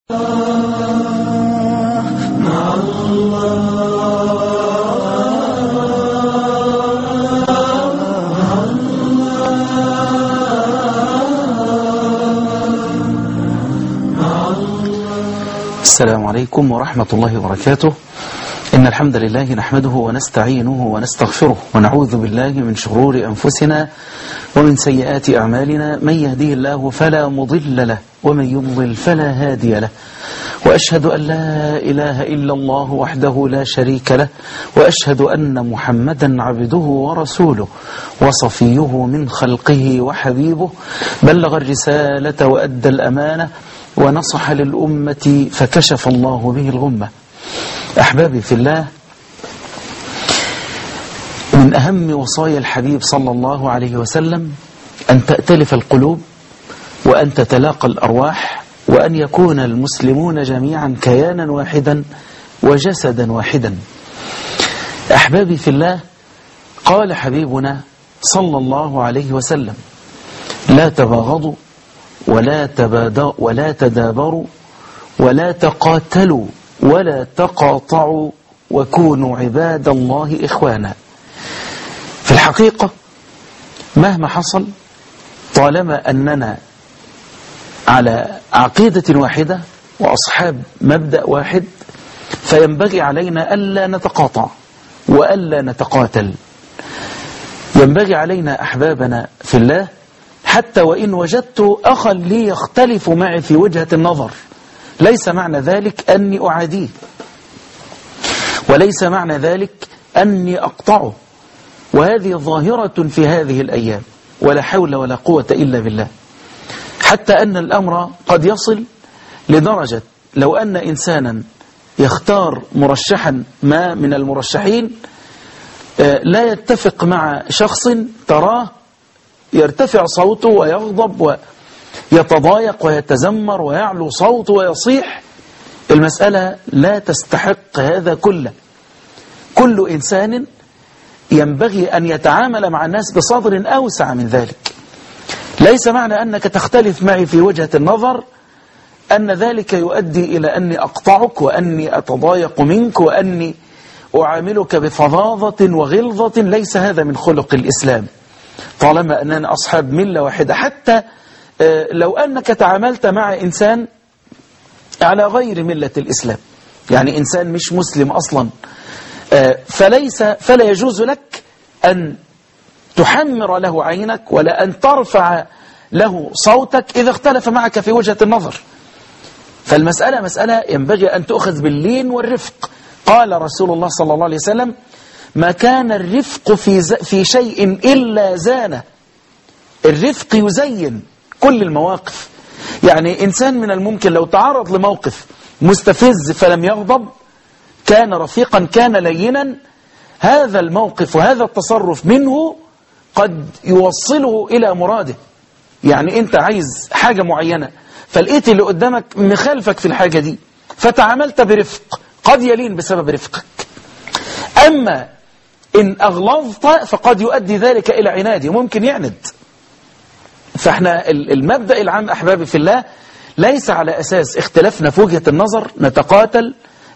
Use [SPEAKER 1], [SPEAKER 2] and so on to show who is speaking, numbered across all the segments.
[SPEAKER 1] السلام عليكم ورحمة الله وبركاته إن الحمد لله نحمده ونستعينه ونستغفره ونعوذ بالله من شرور أنفسنا ومن سيئات أعمالنا من يهديه الله فلا مضل له ومن يضلل فلا هادي له وأشهد أن لا إله إلا الله وحده لا شريك له وأشهد أن محمدا عبده ورسوله وصفيه من خلقه وحبيبه بلغ الرسالة وأدى الأمانة ونصح للأمة فكشف الله به الغمة أحبابي في الله من أهم وصايا الحبيب صلى الله عليه وسلم أن تأتلف القلوب وأن تتلاقى الأرواح وأن يكون المسلمون جميعا كيانا واحدا وجسدا واحدا أحبابي في الله قال حبيبنا صلى الله عليه وسلم لا تباغضوا ولا تبادروا ولا تدابروا ولا تقاتلوا ولا تقاطعوا وكونوا عباد الله إخوانا في الحقيقة مهما حصل طالما أننا على عقيدة واحدة وأصحاب مبدأ واحد فينبغي علينا ألا نتقاطع وألا نتقاتل ينبغي علينا أحبابنا في الله حتى وإن وجدت أخا لي يختلف معي في وجهة النظر ليس معنى ذلك أني أعاديه وليس معنى ذلك أني أقطعه وهذه ظاهرة في هذه الأيام ولا حول ولا قوة إلا بالله حتى أن الأمر قد يصل لدرجة لو أن إنسانا يختار مرشحا ما من المرشحين لا يتفق مع شخص تراه يرتفع صوته ويغضب ويتضايق ويتزمر ويعلو صوته ويصيح المسألة لا تستحق هذا كله كل إنسان ينبغي أن يتعامل مع الناس بصدر أوسع من ذلك ليس معنى أنك تختلف معي في وجهة النظر أن ذلك يؤدي إلى أني أقطعك وأني أتضايق منك وأني أعاملك بفظاظة وغلظة ليس هذا من خلق الإسلام طالما أننا أصحاب ملة واحدة حتى لو أنك تعاملت مع إنسان على غير ملة الإسلام يعني إنسان مش مسلم أصلا فليس فلا يجوز لك أن تحمر له عينك ولا أن ترفع له صوتك إذا اختلف معك في وجهة النظر فالمسألة مسألة ينبغي أن تؤخذ باللين والرفق قال رسول الله صلى الله عليه وسلم ما كان الرفق في, في شيء إلا زانه الرفق يزين كل المواقف يعني إنسان من الممكن لو تعرض لموقف مستفز فلم يغضب كان رفيقا كان لينا هذا الموقف وهذا التصرف منه قد يوصله إلى مراده يعني أنت عايز حاجة معينة فلقيت اللي قدامك مخالفك في الحاجة دي فتعاملت برفق قد يلين بسبب رفقك أما إن أغلظت فقد يؤدي ذلك إلى عناد وممكن يعند فاحنا المبدأ العام أحبابي في الله ليس على أساس اختلافنا في وجهة النظر نتقاتل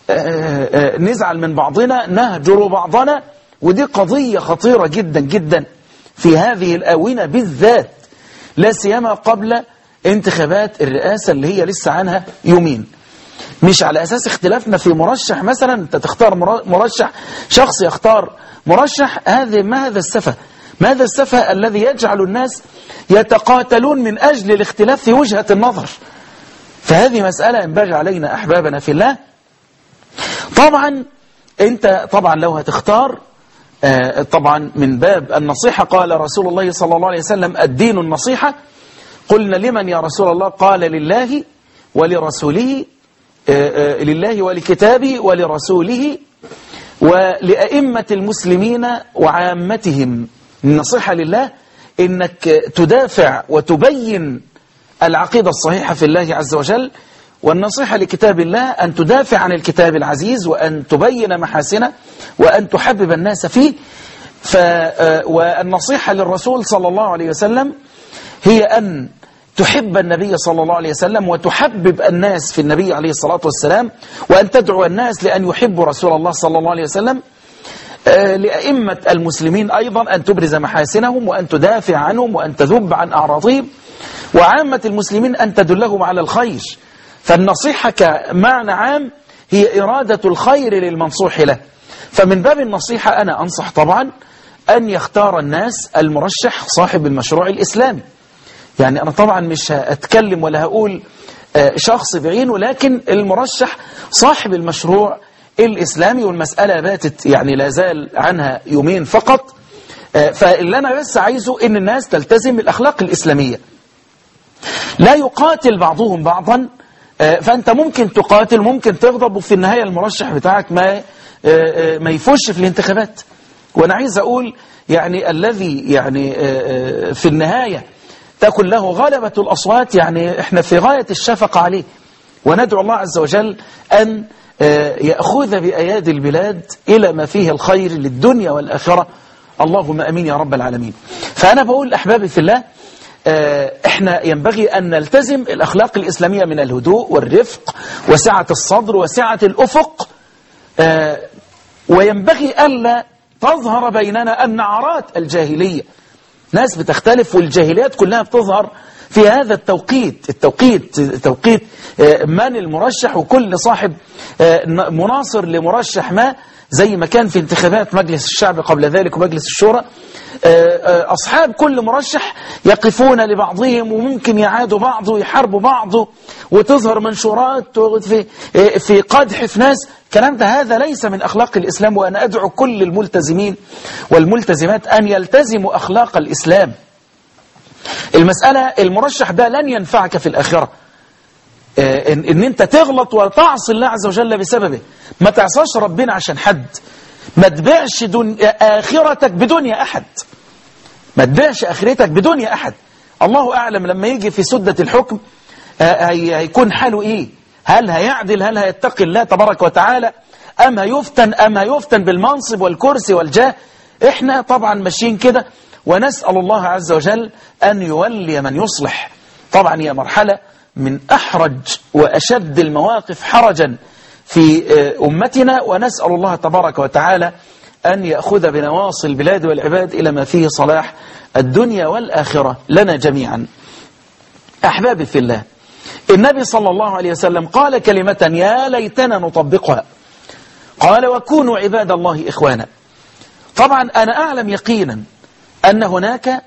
[SPEAKER 1] نزعل من بعضنا نهجر بعضنا ودي قضية خطيرة جدا جدا في هذه الآونة بالذات لا سيما قبل انتخابات الرئاسة اللي هي لسه عنها يومين مش على أساس اختلافنا في مرشح مثلا انت تختار مرشح شخص يختار مرشح هذه ما هذا السفه ما هذا السفه الذي يجعل الناس يتقاتلون من أجل الاختلاف في وجهة النظر فهذه مسألة ينبغي علينا أحبابنا في الله طبعا انت طبعا لو هتختار طبعا من باب النصيحة قال رسول الله صلى الله عليه وسلم الدين النصيحة قلنا لمن يا رسول الله قال لله ولرسوله لله ولكتابه ولرسوله ولأئمة المسلمين وعامتهم النصيحة لله إنك تدافع وتبين العقيدة الصحيحة في الله عز وجل والنصيحة لكتاب الله أن تدافع عن الكتاب العزيز وأن تبين محاسنه وأن تحبب الناس فيه ف والنصيحة للرسول صلى الله عليه وسلم هي أن تحب النبي صلى الله عليه وسلم وتحبب الناس في النبي عليه الصلاة والسلام وأن تدعو الناس لأن يحبوا رسول الله صلى الله عليه وسلم آه، لأئمة المسلمين أيضا أن تبرز محاسنهم وأن تدافع عنهم وأن تذب عن أعراضهم وعامة المسلمين أن تدلهم على الخير فالنصيحة كمعنى عام هي إرادة الخير للمنصوح له فمن باب النصيحة أنا أنصح طبعا أن يختار الناس المرشح صاحب المشروع الإسلامي يعني أنا طبعا مش هأتكلم ولا هقول آه، شخص بعينه لكن المرشح صاحب المشروع الإسلامي والمسألة باتت يعني لا زال عنها يومين فقط آه، فاللي أنا بس عايزه إن الناس تلتزم الأخلاق الإسلامية لا يقاتل بعضهم بعضا آه، فأنت ممكن تقاتل ممكن تغضب وفي النهاية المرشح بتاعك ما ما يفوش في الانتخابات وأنا عايز أقول يعني الذي يعني في النهاية تكن له غلبة الأصوات يعني احنا في غاية الشفقة عليه وندعو الله عز وجل أن يأخذ بأيادي البلاد إلى ما فيه الخير للدنيا والآخرة اللهم أمين يا رب العالمين فأنا بقول أحبابي في الله احنا ينبغي أن نلتزم الأخلاق الإسلامية من الهدوء والرفق وسعة الصدر وسعة الأفق وينبغي ألا تظهر بيننا النعرات الجاهلية ناس بتختلف والجاهليات كلها بتظهر في هذا التوقيت التوقيت توقيت من المرشح وكل صاحب مناصر لمرشح ما زي ما كان في انتخابات مجلس الشعب قبل ذلك ومجلس الشورى أصحاب كل مرشح يقفون لبعضهم وممكن يعادوا بعض ويحاربوا بعض وتظهر منشورات في في قدح في ناس الكلام ده هذا ليس من أخلاق الإسلام وأنا أدعو كل الملتزمين والملتزمات أن يلتزموا أخلاق الإسلام المسألة المرشح ده لن ينفعك في الآخرة إن, إن أنت تغلط وتعصي الله عز وجل بسببه ما تعصاش ربنا عشان حد ما تبيعش دن... آخرتك بدنيا أحد ما تبيعش آخرتك بدنيا أحد الله أعلم لما يجي في سدة الحكم هي... هيكون حاله إيه هل هيعدل هل هيتقي الله تبارك وتعالى أم هيفتن أم هيفتن بالمنصب والكرسي والجاه إحنا طبعا ماشيين كده ونسأل الله عز وجل أن يولي من يصلح طبعا هي مرحلة من أحرج وأشد المواقف حرجا في أمتنا ونسأل الله تبارك وتعالى أن يأخذ بنواصي البلاد والعباد إلى ما فيه صلاح الدنيا والآخرة لنا جميعا أحبابي في الله النبي صلى الله عليه وسلم قال كلمة يا ليتنا نطبقها قال وكونوا عباد الله إخوانا طبعا أنا أعلم يقينا أن هناك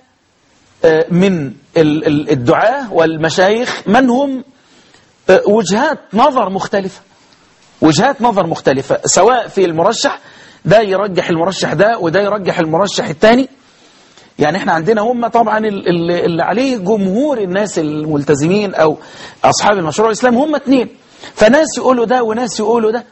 [SPEAKER 1] من الدعاة والمشايخ من هم وجهات نظر مختلفة وجهات نظر مختلفة سواء في المرشح ده يرجح المرشح ده وده يرجح المرشح الثاني يعني احنا عندنا هم طبعا اللي عليه جمهور الناس الملتزمين او اصحاب المشروع الاسلامي هم اثنين فناس يقولوا ده وناس يقولوا ده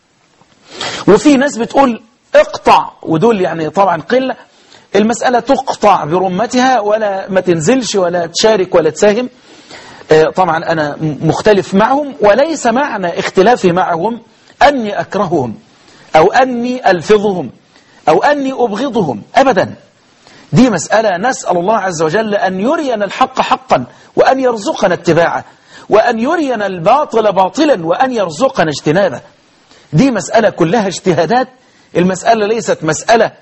[SPEAKER 1] وفي ناس بتقول اقطع ودول يعني طبعا قلة المسألة تقطع برمتها ولا ما تنزلش ولا تشارك ولا تساهم طبعا أنا مختلف معهم وليس معنى اختلافي معهم أني أكرههم أو أني ألفظهم أو أني أبغضهم أبدا دي مسألة نسأل الله عز وجل أن يرينا الحق حقا وأن يرزقنا اتباعه وأن يرينا الباطل باطلا وأن يرزقنا اجتنابه دي مسألة كلها اجتهادات المسألة ليست مسألة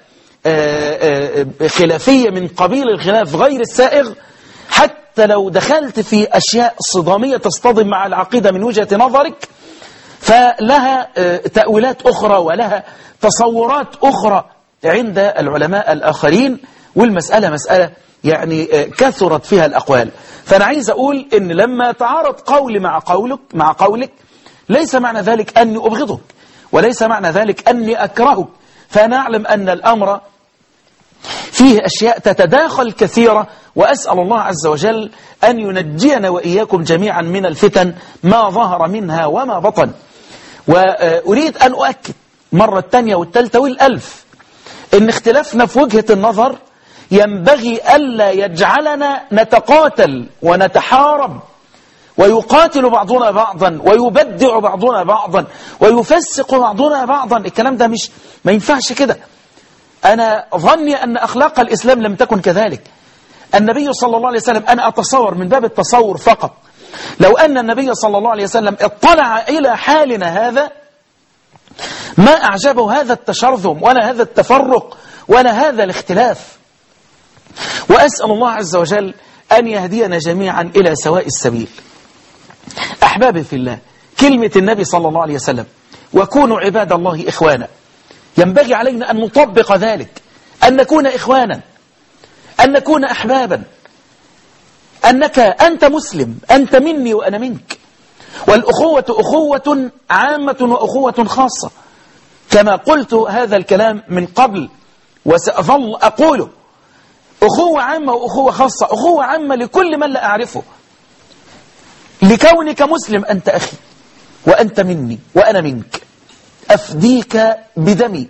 [SPEAKER 1] خلافية من قبيل الخلاف غير السائغ حتى لو دخلت في أشياء صدامية تصطدم مع العقيدة من وجهة نظرك فلها تأويلات أخرى ولها تصورات أخرى عند العلماء الآخرين والمسألة مسألة يعني كثرت فيها الأقوال فأنا عايز أقول إن لما تعارض قولي مع قولك مع قولك ليس معنى ذلك أني أبغضك وليس معنى ذلك أني أكرهك فأنا أعلم أن الأمر فيه أشياء تتداخل كثيرة وأسأل الله عز وجل أن ينجينا وإياكم جميعا من الفتن ما ظهر منها وما بطن وأريد أن أؤكد مرة الثانية والثالثة والألف إن اختلافنا في وجهة النظر ينبغي ألا يجعلنا نتقاتل ونتحارب ويقاتل بعضنا بعضا ويبدع بعضنا بعضا ويفسق بعضنا بعضا الكلام ده مش ما ينفعش كده أنا ظني أن أخلاق الإسلام لم تكن كذلك النبي صلى الله عليه وسلم أنا أتصور من باب التصور فقط لو أن النبي صلى الله عليه وسلم اطلع إلى حالنا هذا ما أعجبه هذا التشرذم ولا هذا التفرق ولا هذا الاختلاف وأسأل الله عز وجل أن يهدينا جميعا إلى سواء السبيل أحبابي في الله كلمة النبي صلى الله عليه وسلم وكونوا عباد الله إخوانا ينبغي علينا أن نطبق ذلك أن نكون إخوانا أن نكون أحبابا أنك أنت مسلم أنت مني وأنا منك والأخوة أخوة عامة وأخوة خاصة كما قلت هذا الكلام من قبل وسأظل أقوله أخوة عامة وأخوة خاصة أخوة عامة لكل من لا أعرفه لكونك مسلم أنت أخي وأنت مني وأنا منك أفديك بدمي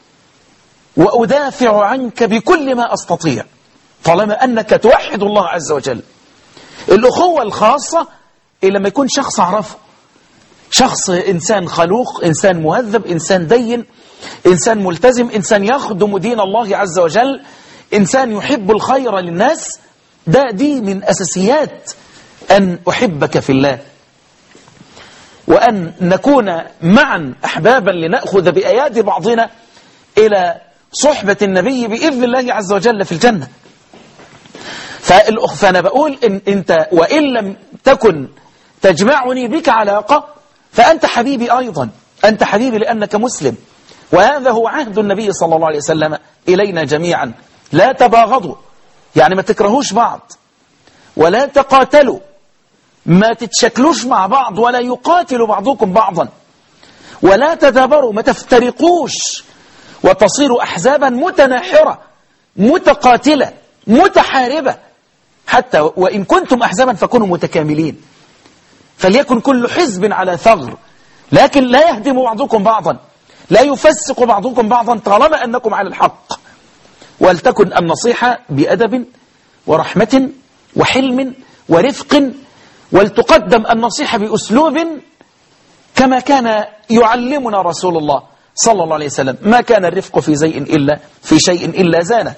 [SPEAKER 1] وأدافع عنك بكل ما أستطيع طالما أنك توحد الله عز وجل الأخوة الخاصة إلا ما يكون شخص أعرفه شخص إنسان خلوق إنسان مهذب إنسان دين إنسان ملتزم إنسان يخدم دين الله عز وجل إنسان يحب الخير للناس ده دي من أساسيات أن أحبك في الله وأن نكون معا أحبابا لنأخذ بأياد بعضنا إلى صحبة النبي بإذن الله عز وجل في الجنة فالأخ فأنا بقول إن أنت وإن لم تكن تجمعني بك علاقة فأنت حبيبي أيضا أنت حبيبي لأنك مسلم وهذا هو عهد النبي صلى الله عليه وسلم إلينا جميعا لا تباغضوا يعني ما تكرهوش بعض ولا تقاتلوا ما تتشكلوش مع بعض ولا يقاتل بعضكم بعضا ولا تدابروا ما تفترقوش وتصيروا أحزابا متناحرة متقاتلة متحاربة حتى وإن كنتم أحزابا فكونوا متكاملين فليكن كل حزب على ثغر لكن لا يهدم بعضكم بعضا لا يفسق بعضكم بعضا طالما أنكم على الحق ولتكن النصيحة بأدب ورحمة وحلم ورفق ولتقدم النصيحة بأسلوب كما كان يعلمنا رسول الله صلى الله عليه وسلم ما كان الرفق في شيء إلا في شيء إلا زانه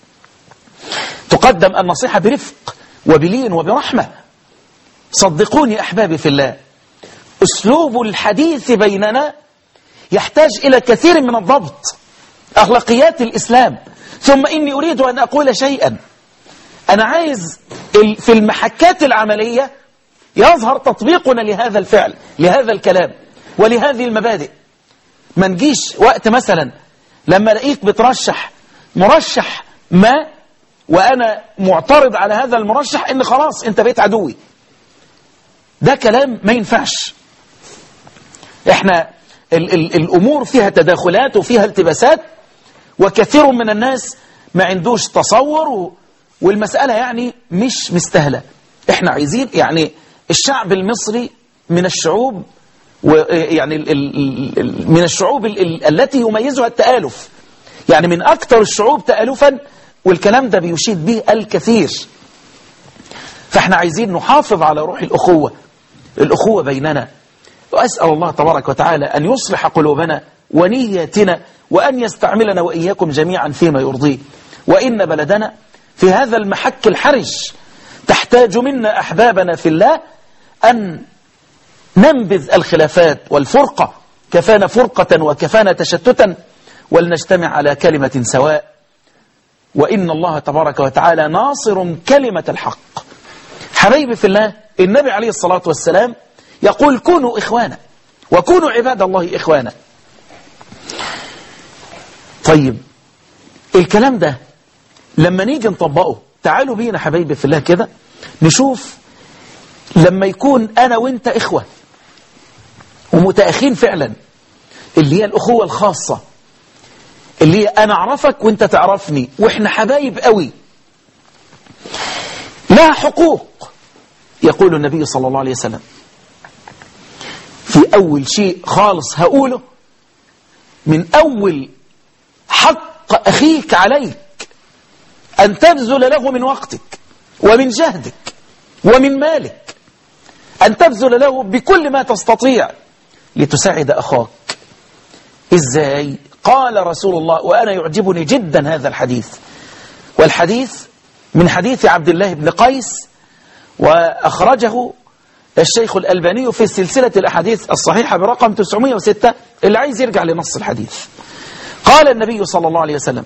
[SPEAKER 1] تقدم النصيحة برفق وبلين وبرحمة صدقوني أحبابي في الله أسلوب الحديث بيننا يحتاج إلى كثير من الضبط أخلاقيات الإسلام ثم إني أريد أن أقول شيئا أنا عايز في المحكات العملية يظهر تطبيقنا لهذا الفعل لهذا الكلام ولهذه المبادئ ما نجيش وقت مثلا لما الاقيك بترشح مرشح ما وأنا معترض على هذا المرشح إن خلاص أنت بقيت عدوي ده كلام ما ينفعش احنا ال ال الأمور فيها تداخلات وفيها التباسات وكثير من الناس ما عندوش تصور والمسألة يعني مش مستهلة احنا عايزين يعني الشعب المصري من الشعوب يعني ال ال من الشعوب ال التي يميزها التآلف يعني من أكثر الشعوب تآلفا والكلام ده بيشيد به الكثير فاحنا عايزين نحافظ على روح الأخوة الأخوة بيننا وأسأل الله تبارك وتعالى أن يصلح قلوبنا ونياتنا وأن يستعملنا وإياكم جميعا فيما يرضيه وإن بلدنا في هذا المحك الحرج تحتاج منا أحبابنا في الله أن ننبذ الخلافات والفرقة كفانا فرقة وكفانا تشتتا ولنجتمع على كلمة سواء وإن الله تبارك وتعالى ناصر كلمة الحق حبيبي في الله النبي عليه الصلاة والسلام يقول كونوا إخوانا وكونوا عباد الله إخوانا طيب الكلام ده لما نيجي نطبقه تعالوا بينا حبايبي في الله كده نشوف لما يكون أنا وإنت إخوة ومتأخين فعلا اللي هي الأخوة الخاصة اللي هي أنا أعرفك وإنت تعرفني وإحنا حبايب قوي لها حقوق يقول النبي صلى الله عليه وسلم في أول شيء خالص هقوله من أول حق أخيك عليك أن تبذل له من وقتك ومن جهدك ومن مالك أن تبذل له بكل ما تستطيع لتساعد أخاك إزاي؟ قال رسول الله وأنا يعجبني جدا هذا الحديث والحديث من حديث عبد الله بن قيس وأخرجه الشيخ الألباني في سلسلة الأحاديث الصحيحة برقم 906 اللي عايز يرجع لنص الحديث قال النبي صلى الله عليه وسلم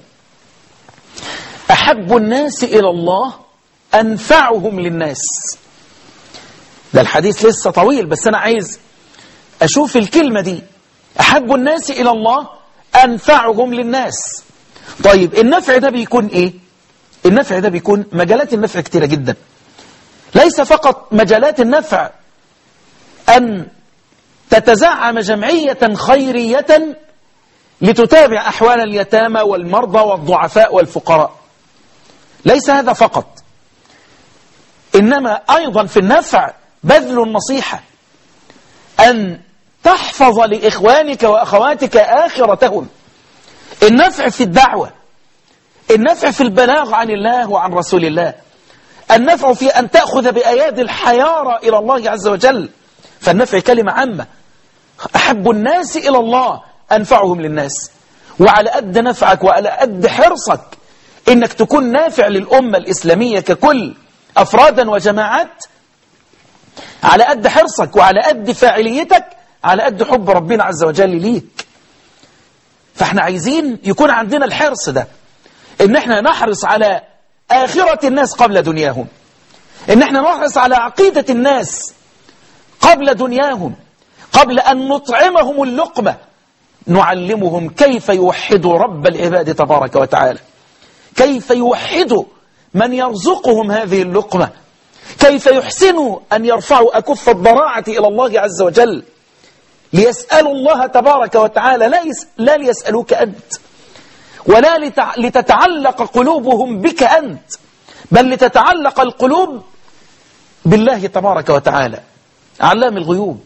[SPEAKER 1] أحب الناس إلى الله أنفعهم للناس ده الحديث لسه طويل بس أنا عايز أشوف الكلمة دي أحب الناس إلى الله أنفعهم للناس طيب النفع ده بيكون إيه النفع ده بيكون مجالات النفع كتيرة جدا ليس فقط مجالات النفع أن تتزعم جمعية خيرية لتتابع أحوال اليتامى والمرضى والضعفاء والفقراء ليس هذا فقط إنما أيضا في النفع بذل النصيحة أن تحفظ لإخوانك وأخواتك آخرتهم النفع في الدعوة النفع في البلاغ عن الله وعن رسول الله النفع في أن تأخذ بأيادي الحيارى إلى الله عز وجل فالنفع كلمة عامة أحب الناس إلى الله أنفعهم للناس وعلى قد نفعك وعلى قد حرصك إنك تكون نافع للأمة الإسلامية ككل أفرادا وجماعات على قد حرصك وعلى قد فاعليتك على قد حب ربنا عز وجل ليك فاحنا عايزين يكون عندنا الحرص ده ان احنا نحرص على آخرة الناس قبل دنياهم ان احنا نحرص على عقيدة الناس قبل دنياهم قبل أن نطعمهم اللقمة نعلمهم كيف يوحدوا رب العباد تبارك وتعالى كيف يوحدوا من يرزقهم هذه اللقمة كيف يحسنوا أن يرفعوا أكف الضراعة إلى الله عز وجل ليسألوا الله تبارك وتعالى لا, يس لا ليسألوك أنت ولا لتع لتتعلق قلوبهم بك أنت بل لتتعلق القلوب بالله تبارك وتعالى علام الغيوب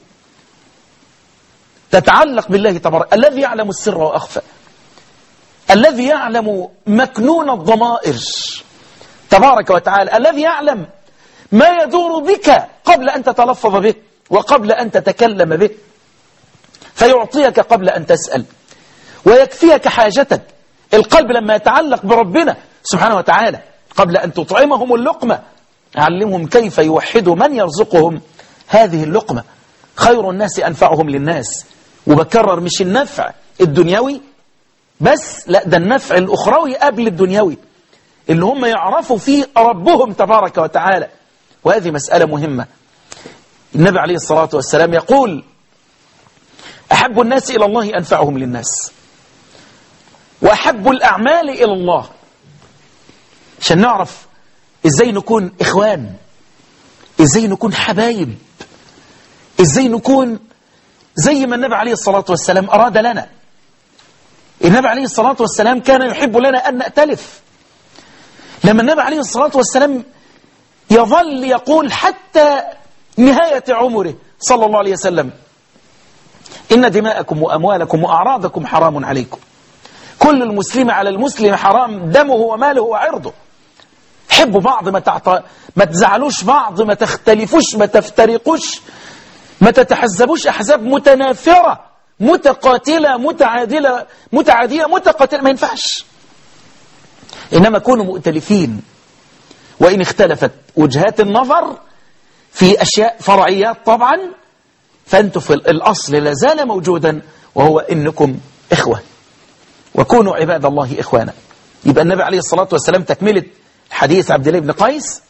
[SPEAKER 1] تتعلق بالله تبارك الذي يعلم السر وأخفى الذي يعلم مكنون الضمائر تبارك وتعالى الذي يعلم ما يدور بك قبل أن تتلفظ به وقبل أن تتكلم به فيعطيك قبل أن تسأل ويكفيك حاجتك القلب لما يتعلق بربنا سبحانه وتعالى قبل أن تطعمهم اللقمة علمهم كيف يوحدوا من يرزقهم هذه اللقمة خير الناس أنفعهم للناس وبكرر مش النفع الدنيوي بس لا ده النفع الأخروي قبل الدنيوي اللي هم يعرفوا فيه ربهم تبارك وتعالى وهذه مسألة مهمة النبي عليه الصلاة والسلام يقول أحب الناس إلى الله أنفعهم للناس وأحب الأعمال إلى الله عشان نعرف إزاي نكون إخوان إزاي نكون حبايب إزاي نكون زي ما النبي عليه الصلاة والسلام أراد لنا النبي عليه الصلاة والسلام كان يحب لنا أن نأتلف لما النبي عليه الصلاة والسلام يظل يقول حتى نهاية عمره صلى الله عليه وسلم إن دماءكم وأموالكم وأعراضكم حرام عليكم كل المسلم على المسلم حرام دمه وماله وعرضه حبوا بعض ما, تعط... ما تزعلوش بعض ما تختلفوش ما تفترقوش ما تتحزبوش أحزاب متنافرة متقاتلة متعادلة متعادية متقاتلة ما ينفعش إنما كونوا مؤتلفين وإن اختلفت وجهات النظر في أشياء فرعيات طبعا فأنتم في الأصل لازال موجودا وهو إنكم إخوة وكونوا عباد الله إخوانا يبقى النبي عليه الصلاة والسلام تكملة حديث عبد الله بن قيس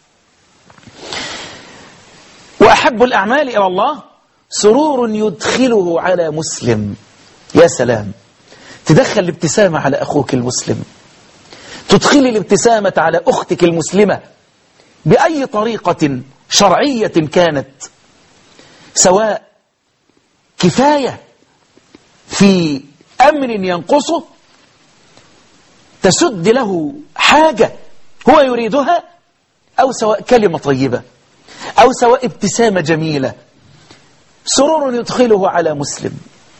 [SPEAKER 1] وأحب الأعمال إلى الله سرور يدخله على مسلم يا سلام تدخل الابتسامة على أخوك المسلم تدخل الابتسامة على أختك المسلمة بأي طريقة شرعية كانت سواء كفاية في أمر ينقصه تسد له حاجة هو يريدها أو سواء كلمة طيبة أو سواء ابتسامة جميلة سرور يدخله على مسلم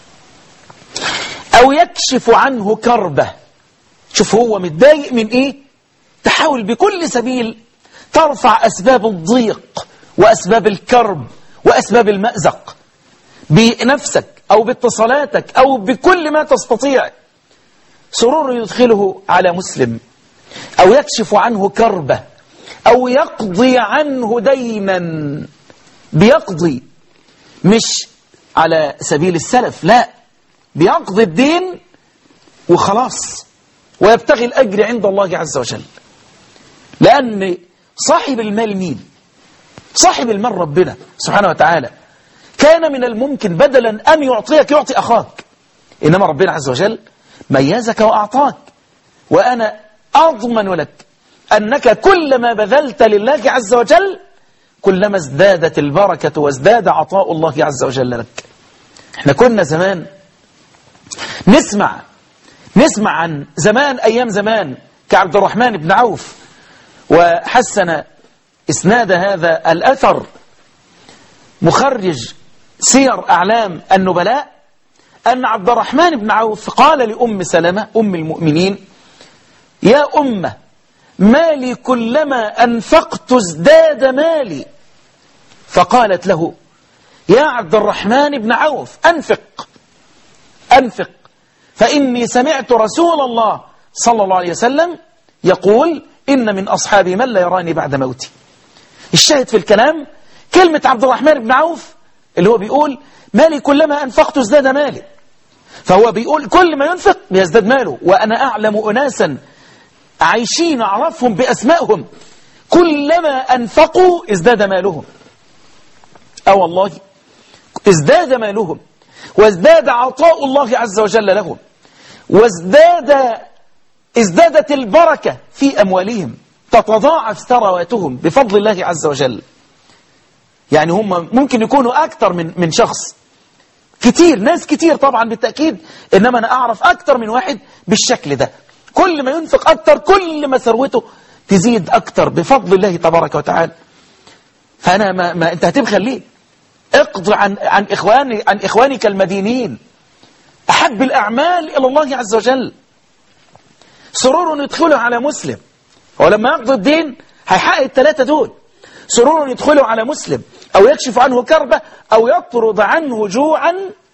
[SPEAKER 1] أو يكشف عنه كربة شوف هو متضايق من إيه تحاول بكل سبيل ترفع أسباب الضيق وأسباب الكرب وأسباب المأزق بنفسك أو باتصالاتك أو بكل ما تستطيع سرور يدخله على مسلم أو يكشف عنه كربة أو يقضي عنه دينا بيقضي مش على سبيل السلف لا بيقضي الدين وخلاص ويبتغي الأجر عند الله عز وجل لأن صاحب المال مين صاحب المال ربنا سبحانه وتعالى كان من الممكن بدلا أن يعطيك يعطي أخاك إنما ربنا عز وجل ميزك وأعطاك وأنا أضمن لك أنك كلما بذلت لله عز وجل كلما ازدادت البركة وازداد عطاء الله عز وجل لك احنا كنا زمان نسمع نسمع عن زمان أيام زمان كعبد الرحمن بن عوف وحسن إسناد هذا الأثر مخرج سير أعلام النبلاء أن عبد الرحمن بن عوف قال لأم سلمة أم المؤمنين يا أمة مالي كلما أنفقت ازداد مالي فقالت له يا عبد الرحمن بن عوف أنفق أنفق فإني سمعت رسول الله صلى الله عليه وسلم يقول إن من أصحابي من لا يراني بعد موتي الشاهد في الكلام كلمة عبد الرحمن بن عوف اللي هو بيقول مالي كلما أنفقت ازداد مالي فهو بيقول كل ما ينفق بيزداد ماله وأنا أعلم أناسا عايشين أعرفهم بأسمائهم كلما أنفقوا ازداد مالهم أه والله ازداد مالهم وازداد عطاء الله عز وجل لهم وازداد ازدادت البركة في أموالهم تتضاعف ثرواتهم بفضل الله عز وجل يعني هم ممكن يكونوا أكثر من من شخص كتير ناس كتير طبعا بالتأكيد إنما أنا أعرف أكثر من واحد بالشكل ده كل ما ينفق أكثر كل ما ثروته تزيد أكثر بفضل الله تبارك وتعالى فأنا ما, ما أنت هتبخل ليه اقض عن عن إخواني عن إخوانك المدينين أحب الأعمال إلى الله عز وجل سرور يدخله على مسلم ولما يقضي الدين هيحقق الثلاثة دول سرور يدخله على مسلم أو يكشف عنه كربة أو يطرد عنه جوعا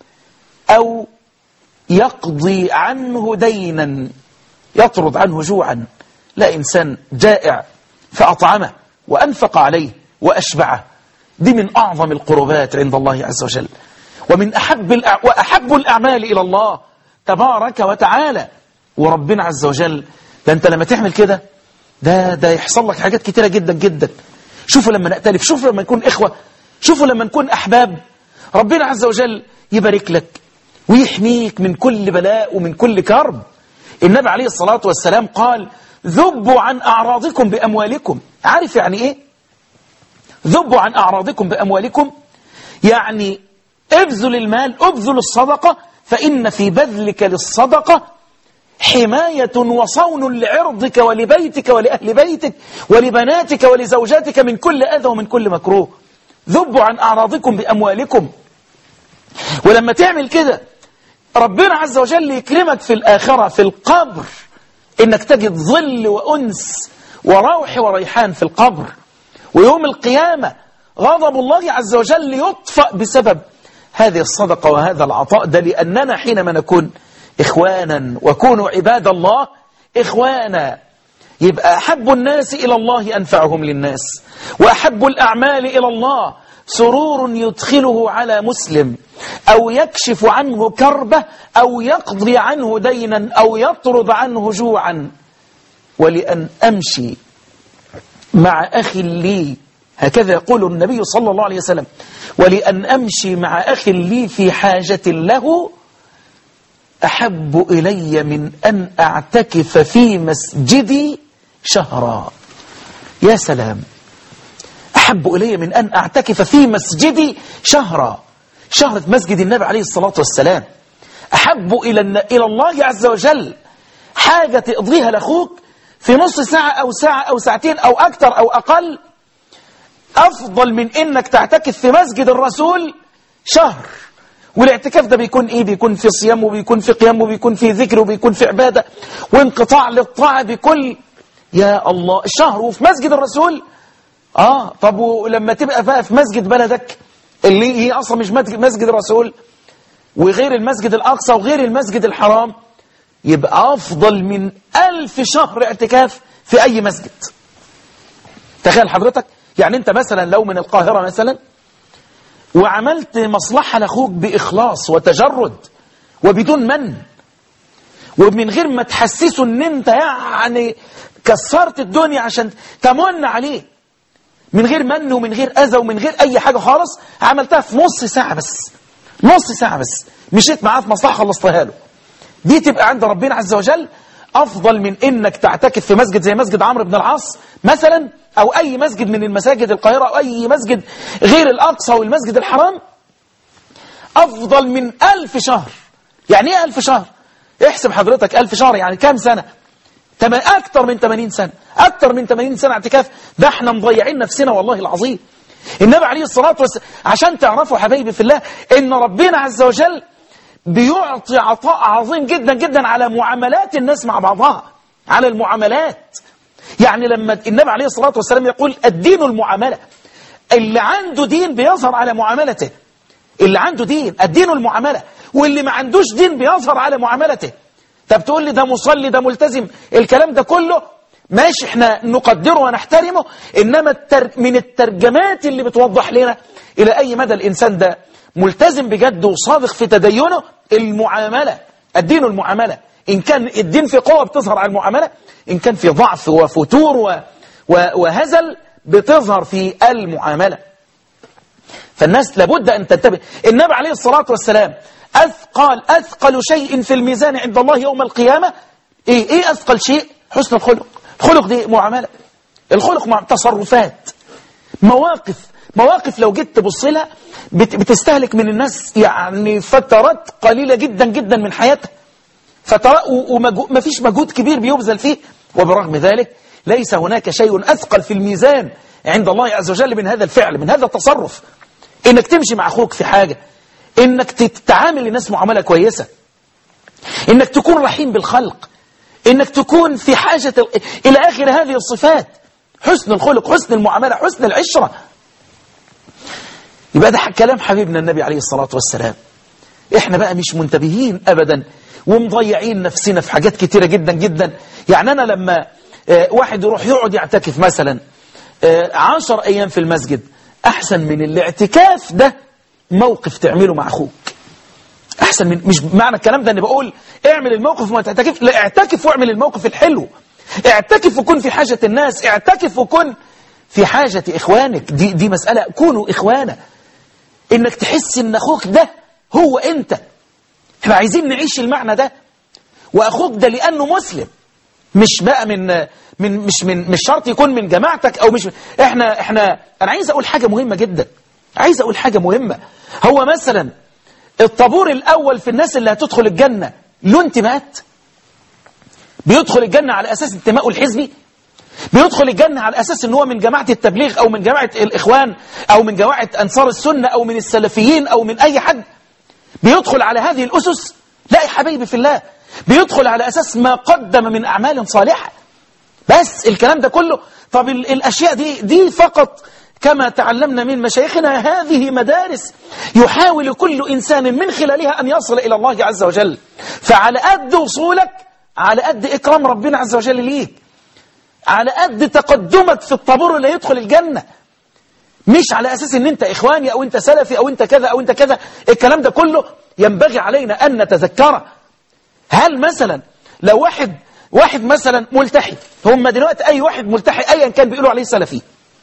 [SPEAKER 1] أو يقضي عنه دينا يطرد عنه جوعا لا إنسان جائع فأطعمه وأنفق عليه وأشبعه دي من أعظم القربات عند الله عز وجل ومن أحب, الأع... وأحب الأعمال إلى الله تبارك وتعالى وربنا عز وجل ده أنت لما تعمل كده ده ده يحصل لك حاجات كتيرة جدا جدا شوفوا لما نأتلف شوفوا لما نكون إخوة شوفوا لما نكون أحباب ربنا عز وجل يبارك لك ويحميك من كل بلاء ومن كل كرب النبي عليه الصلاة والسلام قال ذبوا عن أعراضكم بأموالكم عارف يعني إيه ذبوا عن أعراضكم بأموالكم يعني ابذل المال ابذل الصدقة فإن في بذلك للصدقة حماية وصون لعرضك ولبيتك ولأهل بيتك ولبناتك ولزوجاتك من كل أذى ومن كل مكروه ذبوا عن أعراضكم بأموالكم ولما تعمل كده ربنا عز وجل يكرمك في الآخرة في القبر إنك تجد ظل وأنس وروح وريحان في القبر ويوم القيامة غضب الله عز وجل يطفأ بسبب هذه الصدقة وهذا العطاء ده لأننا حينما نكون إخوانا وكونوا عباد الله إخوانا يبقى أحب الناس إلى الله أنفعهم للناس وأحب الأعمال إلى الله سرور يدخله على مسلم أو يكشف عنه كربة أو يقضي عنه دينا أو يطرد عنه جوعا ولأن أمشي مع أخي لي هكذا يقول النبي صلى الله عليه وسلم ولأن أمشي مع أخي لي في حاجة له أحب إلي من أن أعتكف في مسجدي شهرا يا سلام أحب إلي من أن أعتكف في مسجدي شهرا شهر في مسجد النبي عليه الصلاة والسلام أحب إلى, إلى الله عز وجل حاجة تقضيها لأخوك في نص ساعة أو ساعة أو ساعتين أو أكثر أو أقل أفضل من إنك تعتكف في مسجد الرسول شهر والاعتكاف ده بيكون إيه بيكون في صيام وبيكون في قيام وبيكون في ذكر وبيكون في عبادة وانقطاع للطاعة بكل يا الله شهر وفي مسجد الرسول آه طب ولما تبقى بقى في مسجد بلدك اللي هي أصلا مش مسجد الرسول وغير المسجد الأقصى وغير المسجد الحرام يبقى أفضل من ألف شهر اعتكاف في أي مسجد تخيل حضرتك يعني انت مثلا لو من القاهرة مثلا وعملت مصلحة لأخوك بإخلاص وتجرد وبدون من ومن غير ما تحسسه ان انت يعني كسرت الدنيا عشان تمن عليه من غير من ومن غير اذى ومن غير اي حاجة خالص عملتها في نص ساعة بس نص ساعة بس مشيت معاه في مصلحة خلصتها له دي تبقى عند ربنا عز وجل افضل من انك تعتكف في مسجد زي مسجد عمرو بن العاص مثلا او اي مسجد من المساجد القاهرة او اي مسجد غير الاقصى والمسجد الحرام افضل من الف شهر يعني ايه الف شهر احسب حضرتك الف شهر يعني كام سنة تم... اكتر من 80 سنة اكتر من 80 سنة اعتكاف ده احنا مضيعين نفسنا والله العظيم النبي عليه الصلاة والسلام عشان تعرفوا حبايبي في الله ان ربنا عز وجل بيعطي عطاء عظيم جدا جدا على معاملات الناس مع بعضها على المعاملات يعني لما النبي عليه الصلاة والسلام يقول الدين المعاملة اللي عنده دين بيظهر على معاملته اللي عنده دين الدين المعاملة واللي ما عندوش دين بيظهر على معاملته طب تقول لي ده مصلي ده ملتزم الكلام ده كله ماشي احنا نقدره ونحترمه انما التر... من الترجمات اللي بتوضح لنا الى اي مدى الانسان ده ملتزم بجد وصادق في تدينه المعاملة الدين المعاملة إن كان الدين في قوة بتظهر على المعاملة إن كان في ضعف وفتور و... و... وهزل بتظهر في المعاملة فالناس لابد أن تنتبه النبي عليه الصلاة والسلام أثقل أثقل شيء في الميزان عند الله يوم القيامة إيه, إيه أثقل شيء حسن الخلق الخلق دي معاملة الخلق مع تصرفات مواقف مواقف لو جيت تبص لها بتستهلك من الناس يعني فترات قليلة جدا جدا من حياتها فترات وما فيش مجهود كبير بيبذل فيه وبرغم ذلك ليس هناك شيء أثقل في الميزان عند الله عز وجل من هذا الفعل من هذا التصرف إنك تمشي مع أخوك في حاجة إنك تتعامل الناس معاملة كويسة إنك تكون رحيم بالخلق إنك تكون في حاجة إلى آخر هذه الصفات حسن الخلق حسن المعاملة حسن العشرة يبقى ده كلام حبيبنا النبي عليه الصلاة والسلام احنا بقى مش منتبهين ابدا ومضيعين نفسنا في حاجات كتيرة جدا جدا يعني انا لما واحد يروح يقعد يعتكف مثلا عشر ايام في المسجد احسن من الاعتكاف ده موقف تعمله مع اخوك احسن من مش معنى الكلام ده اني بقول اعمل الموقف وما تعتكف لا اعتكف واعمل الموقف الحلو اعتكف وكن في حاجة الناس اعتكف وكن في حاجة إخوانك دي, دي مسألة كونوا إخوانا إنك تحس إن أخوك ده هو أنت احنا عايزين نعيش المعنى ده وأخوك ده لأنه مسلم مش بقى من من مش من مش شرط يكون من جماعتك أو مش احنا احنا أنا عايز أقول حاجة مهمة جدا عايز أقول حاجة مهمة هو مثلا الطابور الأول في الناس اللي هتدخل الجنة له انتماءات بيدخل الجنة على أساس انتمائه الحزبي بيدخل الجنة على أساس ان هو من جماعة التبليغ أو من جماعة الإخوان أو من جماعة أنصار السنة أو من السلفيين أو من أي حد بيدخل على هذه الأسس لا يا حبيبي في الله بيدخل على أساس ما قدم من أعمال صالحة بس الكلام ده كله طب الأشياء دي دي فقط كما تعلمنا من مشايخنا هذه مدارس يحاول كل إنسان من خلالها أن يصل إلى الله عز وجل فعلى قد وصولك على قد إكرام ربنا عز وجل ليك على قد تقدمك في الطابور اللي يدخل الجنة مش على أساس ان انت إخواني أو انت سلفي أو انت كذا أو انت كذا الكلام ده كله ينبغي علينا أن نتذكره هل مثلا لو واحد واحد مثلا ملتحي هم دلوقتي أي واحد ملتحي أيا كان بيقولوا عليه سلفي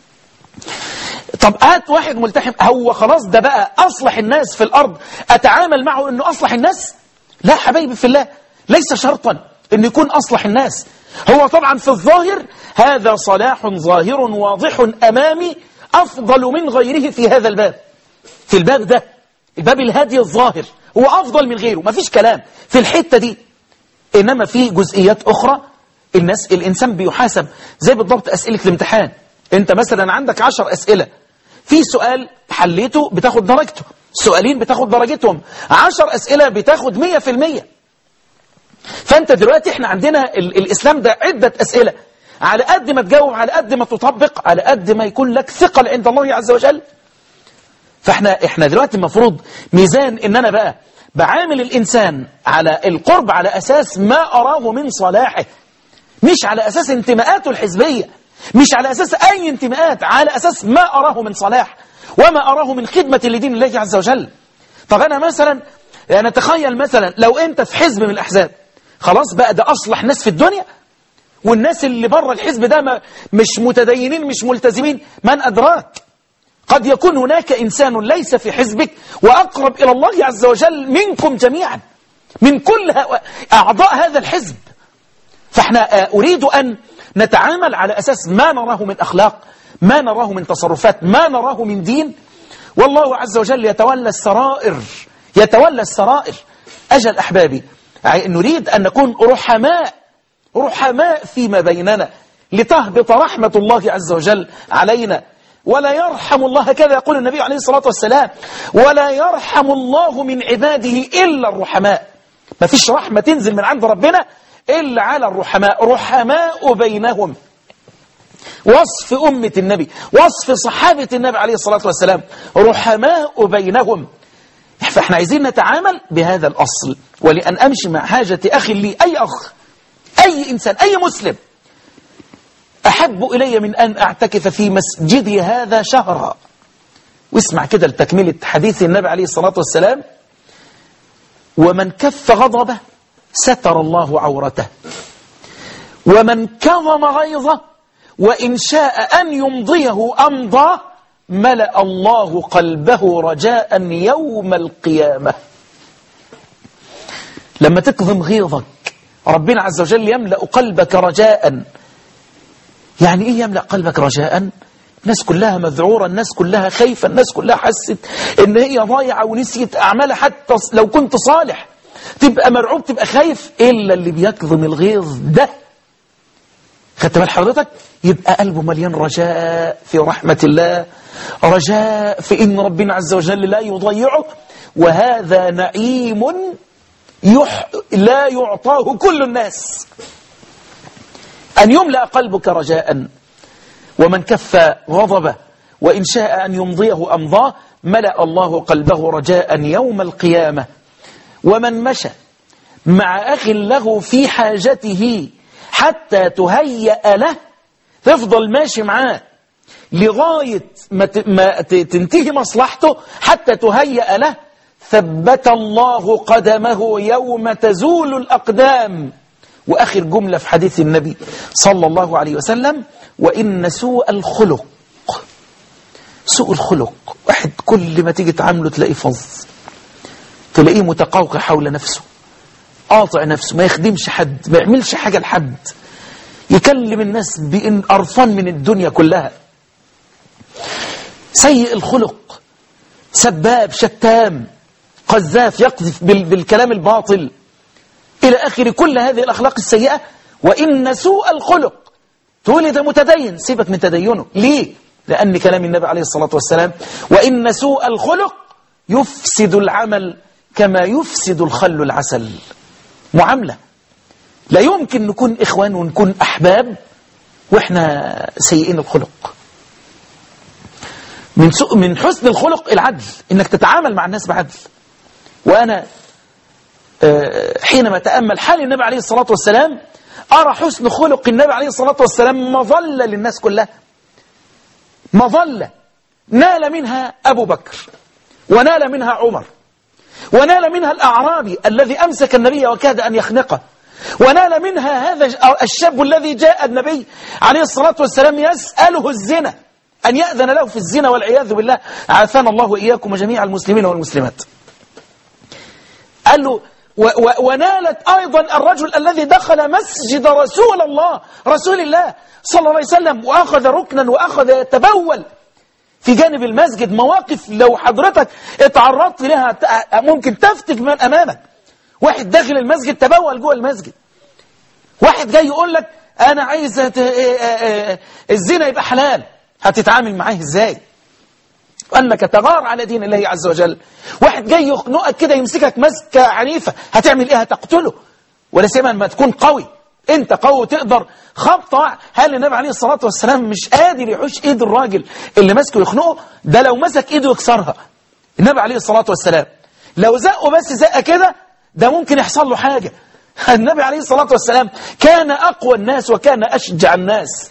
[SPEAKER 1] طب هات واحد ملتحي هو خلاص ده بقى أصلح الناس في الأرض أتعامل معه أنه أصلح الناس لا حبايبي في الله ليس شرطا أن يكون أصلح الناس هو طبعا في الظاهر هذا صلاح ظاهر واضح أمامي أفضل من غيره في هذا الباب في الباب ده الباب الهادي الظاهر هو أفضل من غيره ما فيش كلام في الحتة دي إنما في جزئيات أخرى الناس الإنسان بيحاسب زي بالضبط أسئلة الامتحان أنت مثلا عندك عشر أسئلة في سؤال حليته بتاخد درجته سؤالين بتاخد درجتهم عشر أسئلة بتاخد مية في المية فأنت دلوقتي احنا عندنا ال الإسلام ده عدة أسئلة على قد ما تجاوب على قد ما تطبق على قد ما يكون لك ثقل عند الله عز وجل فاحنا احنا دلوقتي المفروض ميزان ان انا بقى بعامل الانسان على القرب على اساس ما اراه من صلاحه مش على اساس انتماءاته الحزبيه مش على أساس أي انتماءات على أساس ما أراه من صلاح وما أراه من خدمة لدين الله عز وجل طب أنا مثلا نتخيل مثلا لو أنت في حزب من الأحزاب خلاص بقى ده أصلح ناس في الدنيا والناس اللي بره الحزب ده ما مش متدينين مش ملتزمين من أدراك قد يكون هناك إنسان ليس في حزبك وأقرب إلى الله عز وجل منكم جميعا من كل أعضاء هذا الحزب فاحنا أريد أن نتعامل على أساس ما نراه من أخلاق ما نراه من تصرفات ما نراه من دين والله عز وجل يتولى السرائر يتولى السرائر أجل أحبابي نريد أن نكون رحماء رحماء فيما بيننا لتهبط رحمة الله عز وجل علينا ولا يرحم الله كذا يقول النبي عليه الصلاة والسلام ولا يرحم الله من عباده إلا الرحماء ما فيش رحمة تنزل من عند ربنا إلا على الرحماء رحماء بينهم وصف أمة النبي وصف صحابة النبي عليه الصلاة والسلام رحماء بينهم فاحنا عايزين نتعامل بهذا الأصل ولأن أمشي مع حاجة أخ لي أي أخ أي إنسان أي مسلم أحب إلي من أن أعتكف في مسجدي هذا شهرا واسمع كده لتكملة حديث النبي عليه الصلاة والسلام ومن كف غضبه ستر الله عورته ومن كظم غيظه وإن شاء أن يمضيه أمضاه ملأ الله قلبه رجاء يوم القيامة لما تكظم غيظك ربنا عز وجل يملأ قلبك رجاء يعني إيه يملأ قلبك رجاء الناس كلها مذعورة الناس كلها خايفة الناس كلها حست إن هي ضايعة ونسيت أعمالها حتى لو كنت صالح تبقى مرعوب تبقى خايف إلا اللي بيكظم الغيظ ده خدت بال حضرتك يبقى قلبه مليان رجاء في رحمة الله رجاء في إن ربنا عز وجل لا يضيعه وهذا نعيم يح لا يعطاه كل الناس أن يملأ قلبك رجاء ومن كف غضبه وإن شاء أن يمضيه أمضاه ملأ الله قلبه رجاء يوم القيامة ومن مشى مع أخ له في حاجته حتى تهيأ له تفضل ماشي معاه لغاية ما ما تنتهي مصلحته حتى تهيأ له ثبت الله قدمه يوم تزول الأقدام وآخر جملة في حديث النبي صلى الله عليه وسلم وإن سوء الخلق سوء الخلق واحد كل ما تيجي تعامله تلاقيه فظ تلاقيه متقوقع حول نفسه قاطع نفسه ما يخدمش حد ما يعملش حاجة لحد يكلم الناس بإن قرفان من الدنيا كلها سيء الخلق سباب شتام قذاف يقذف بالكلام الباطل إلى آخر كل هذه الأخلاق السيئة وإن سوء الخلق تقول ده متدين سيبك من تدينه ليه؟ لأن كلام النبي عليه الصلاة والسلام وإن سوء الخلق يفسد العمل كما يفسد الخل العسل معاملة لا يمكن نكون إخوان ونكون أحباب وإحنا سيئين الخلق من, سوء من حسن الخلق العدل إنك تتعامل مع الناس بعدل وأنا حينما تأمل حال النبي عليه الصلاة والسلام أرى حسن خلق النبي عليه الصلاة والسلام مظلة للناس كلها مظلة نال منها أبو بكر ونال منها عمر ونال منها الأعرابي الذي أمسك النبي وكاد أن يخنقه ونال منها هذا الشاب الذي جاء النبي عليه الصلاة والسلام يسأله الزنا أن يأذن له في الزنا والعياذ بالله عافانا الله وإياكم وجميع المسلمين والمسلمات قال له و و ونالت أيضا الرجل الذي دخل مسجد رسول الله رسول الله صلى الله عليه وسلم وأخذ ركنا وأخذ يتبول في جانب المسجد مواقف لو حضرتك اتعرضت لها ممكن تفتك من أمامك واحد داخل المسجد تبول جوه المسجد واحد جاي يقول لك أنا عايز الزنا يبقى حلال هتتعامل معاه ازاي أنك تغار على دين الله عز وجل واحد جاي يخنقك كده يمسكك مسكة عنيفة هتعمل ايه هتقتله ولا سيما ما تكون قوي انت قوي تقدر خبطة هل النبي عليه الصلاة والسلام مش قادر يحوش ايد الراجل اللي ماسكه يخنقه ده لو مسك ايده يكسرها النبي عليه الصلاة والسلام لو زقه بس زقه كده ده ممكن يحصل له حاجة النبي عليه الصلاة والسلام كان أقوى الناس وكان أشجع الناس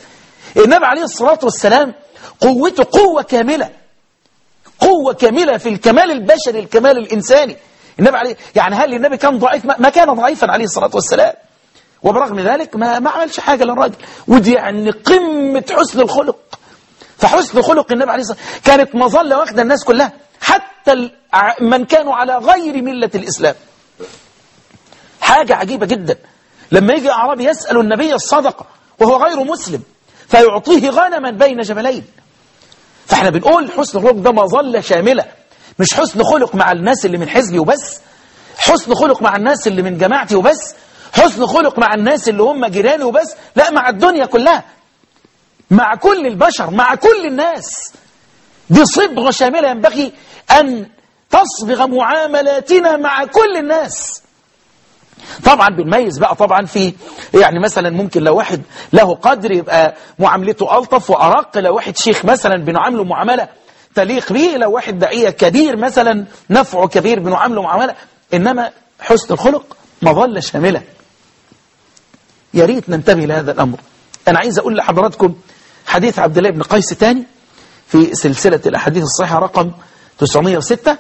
[SPEAKER 1] النبي عليه الصلاة والسلام قوته قوة كاملة قوة كاملة في الكمال البشري الكمال الإنساني النبي عليه يعني هل النبي كان ضعيف ما كان ضعيفا عليه الصلاة والسلام وبرغم ذلك ما ما عملش حاجة للراجل ودي يعني قمة حسن الخلق فحسن خلق النبي عليه الصلاة والسلام كانت مظلة واخدة الناس كلها حتى من كانوا على غير ملة الإسلام حاجة عجيبة جدا لما يجي أعرابي يسأل النبي الصدقة وهو غير مسلم فيعطيه غنما بين جبلين فاحنا بنقول حسن الخلق ده مظلة شاملة مش حسن خلق مع الناس اللي من حزبي وبس حسن خلق مع الناس اللي من جماعتي وبس حسن خلق مع الناس اللي هم جيراني وبس لا مع الدنيا كلها مع كل البشر مع كل الناس دي صبغة شاملة ينبغي أن تصبغ معاملاتنا مع كل الناس طبعا بنميز بقى طبعا في يعني مثلا ممكن لو واحد له قدر يبقى معاملته ألطف وأرق لو واحد شيخ مثلا بنعامله معاملة تليق به لو واحد داعية كبير مثلا نفعه كبير بنعامله معاملة إنما حسن الخلق مظلة شاملة يا ريت ننتبه لهذا الأمر أنا عايز أقول لحضراتكم حديث عبد الله بن قيس تاني في سلسلة الأحاديث الصحيحة رقم 906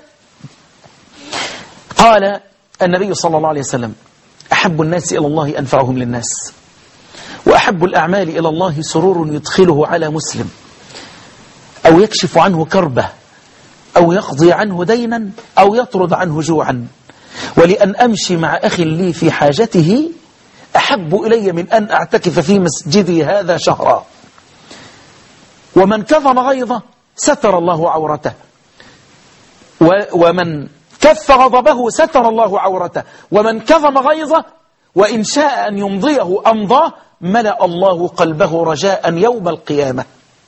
[SPEAKER 1] قال النبي صلى الله عليه وسلم أحب الناس إلى الله أنفعهم للناس وأحب الأعمال إلى الله سرور يدخله على مسلم أو يكشف عنه كربة أو يقضي عنه دينا أو يطرد عنه جوعا ولأن أمشي مع أخي لي في حاجته أحب إلي من أن أعتكف في مسجدي هذا شهرا ومن كظم غيظه ستر الله عورته ومن كف غضبه ستر الله عورته ومن كظم غيظه وإن شاء أن يمضيه أمضاه ملأ الله قلبه رجاء يوم القيامة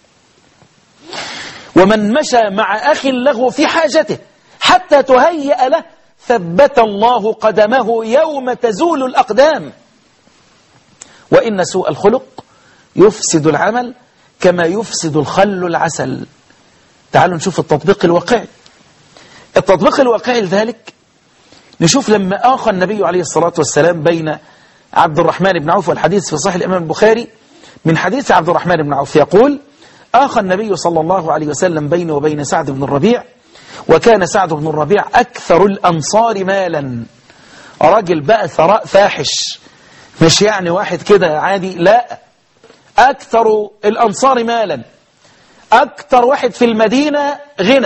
[SPEAKER 1] ومن مشى مع أخ له في حاجته حتى تهيأ له ثبت الله قدمه يوم تزول الأقدام وإن سوء الخلق يفسد العمل كما يفسد الخل العسل تعالوا نشوف التطبيق الواقعي التطبيق الواقعي لذلك نشوف لما آخى النبي عليه الصلاة والسلام بين عبد الرحمن بن عوف والحديث في صحيح الإمام البخاري من حديث عبد الرحمن بن عوف يقول آخى النبي صلى الله عليه وسلم بينه وبين سعد بن الربيع وكان سعد بن الربيع أكثر الأنصار مالا راجل بقى ثراء فاحش مش يعني واحد كده عادي لا أكثر الأنصار مالا أكثر واحد في المدينة غنى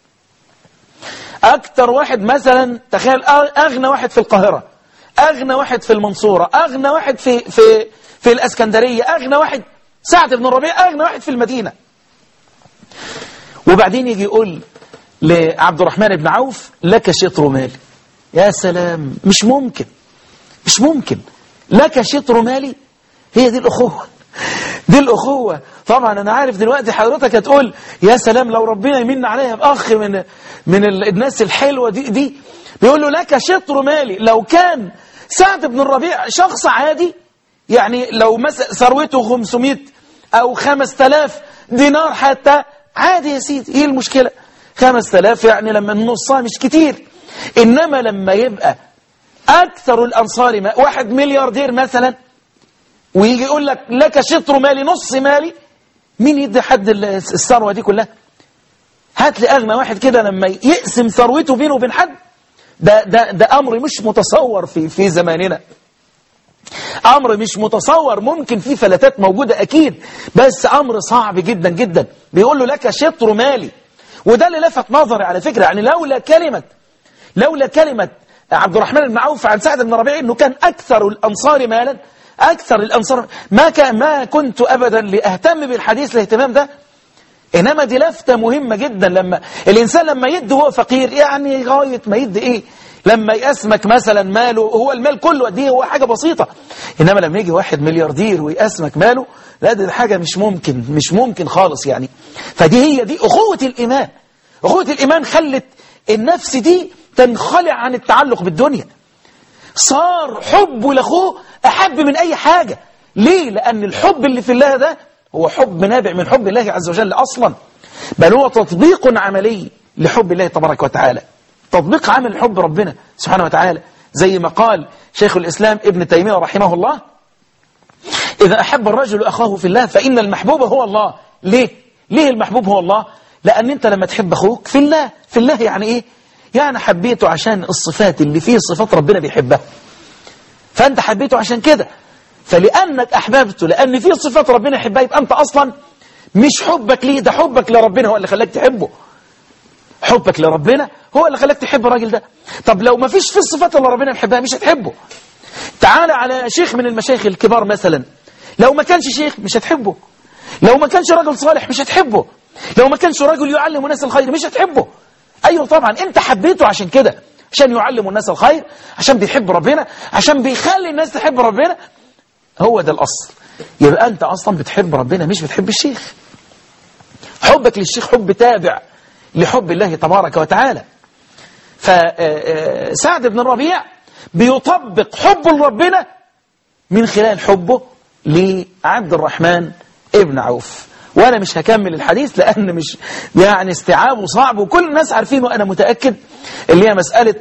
[SPEAKER 1] أكثر واحد مثلا تخيل أغنى واحد في القاهرة أغنى واحد في المنصورة أغنى واحد في, في, في الأسكندرية أغنى واحد سعد بن الربيع أغنى واحد في المدينة وبعدين يجي يقول لعبد الرحمن بن عوف لك شطر مالي يا سلام مش ممكن مش ممكن لك شطر مالي هي دي الأخوة دي الأخوة طبعا أنا عارف دلوقتي حضرتك هتقول يا سلام لو ربنا يمن عليها بأخ من من الناس الحلوة دي دي بيقول له لك شطر مالي لو كان سعد بن الربيع شخص عادي يعني لو مثلا ثروته 500 أو 5000 دينار حتى عادي يا سيدي ايه المشكلة 5000 يعني لما نصها مش كتير إنما لما يبقى أكثر الأنصار ما واحد ملياردير مثلا ويجي يقول لك لك شطر مالي نص مالي مين يدي حد الثروة دي كلها هات لي أغنى واحد كده لما يقسم ثروته بينه وبين حد ده, ده, ده أمر مش متصور في, في زماننا أمر مش متصور ممكن في فلتات موجودة أكيد بس أمر صعب جدا جدا بيقول له لك شطر مالي وده اللي لفت نظري على فكرة يعني لولا كلمة لولا كلمة عبد الرحمن بن عوف عن سعد بن ربيع انه كان اكثر الانصار مالا اكثر الانصار ما كان ما كنت ابدا لاهتم بالحديث الاهتمام ده انما دي لفته مهمه جدا لما الانسان لما يد وهو فقير يعني غايه ما يد ايه لما يقسمك مثلا ماله هو المال كله دي هو حاجه بسيطه انما لما يجي واحد ملياردير ويقسمك ماله لا دي حاجه مش ممكن مش ممكن خالص يعني فدي هي دي اخوه الايمان اخوه الايمان خلت النفس دي تنخلع عن التعلق بالدنيا صار حبه لاخوه احب من اي حاجه ليه لان الحب اللي في الله ده هو حب نابع من حب الله عز وجل اصلا بل هو تطبيق عملي لحب الله تبارك وتعالى تطبيق عمل حب ربنا سبحانه وتعالى زي ما قال شيخ الإسلام ابن تيمية رحمه الله إذا أحب الرجل أخاه في الله فإن المحبوب هو الله ليه؟ ليه المحبوب هو الله؟ لأن أنت لما تحب أخوك في الله في الله يعني إيه؟ يعني حبيته عشان الصفات اللي فيه صفات ربنا بيحبها فأنت حبيته عشان كده فلأنك أحببته لأن فيه صفات ربنا يحبها يبقى أنت أصلا مش حبك ليه ده حبك لربنا هو اللي خلاك تحبه حبك لربنا هو اللي خلاك تحب الراجل ده طب لو ما فيش في الصفات اللي ربنا بيحبها مش هتحبه تعال على شيخ من المشايخ الكبار مثلا لو ما كانش شيخ مش هتحبه لو ما كانش راجل صالح مش هتحبه لو ما كانش راجل يعلم الناس الخير مش هتحبه ايوه طبعا انت حبيته عشان كده عشان يعلم الناس الخير عشان بيحب ربنا عشان بيخلي الناس تحب ربنا هو ده الاصل يبقى انت اصلا بتحب ربنا مش بتحب الشيخ حبك للشيخ حب تابع لحب الله تبارك وتعالى فسعد بن الربيع بيطبق حبه لربنا من خلال حبه لعبد الرحمن ابن عوف وانا مش هكمل الحديث لان مش يعني استيعابه صعب وكل الناس عارفين وانا متاكد اللي هي مساله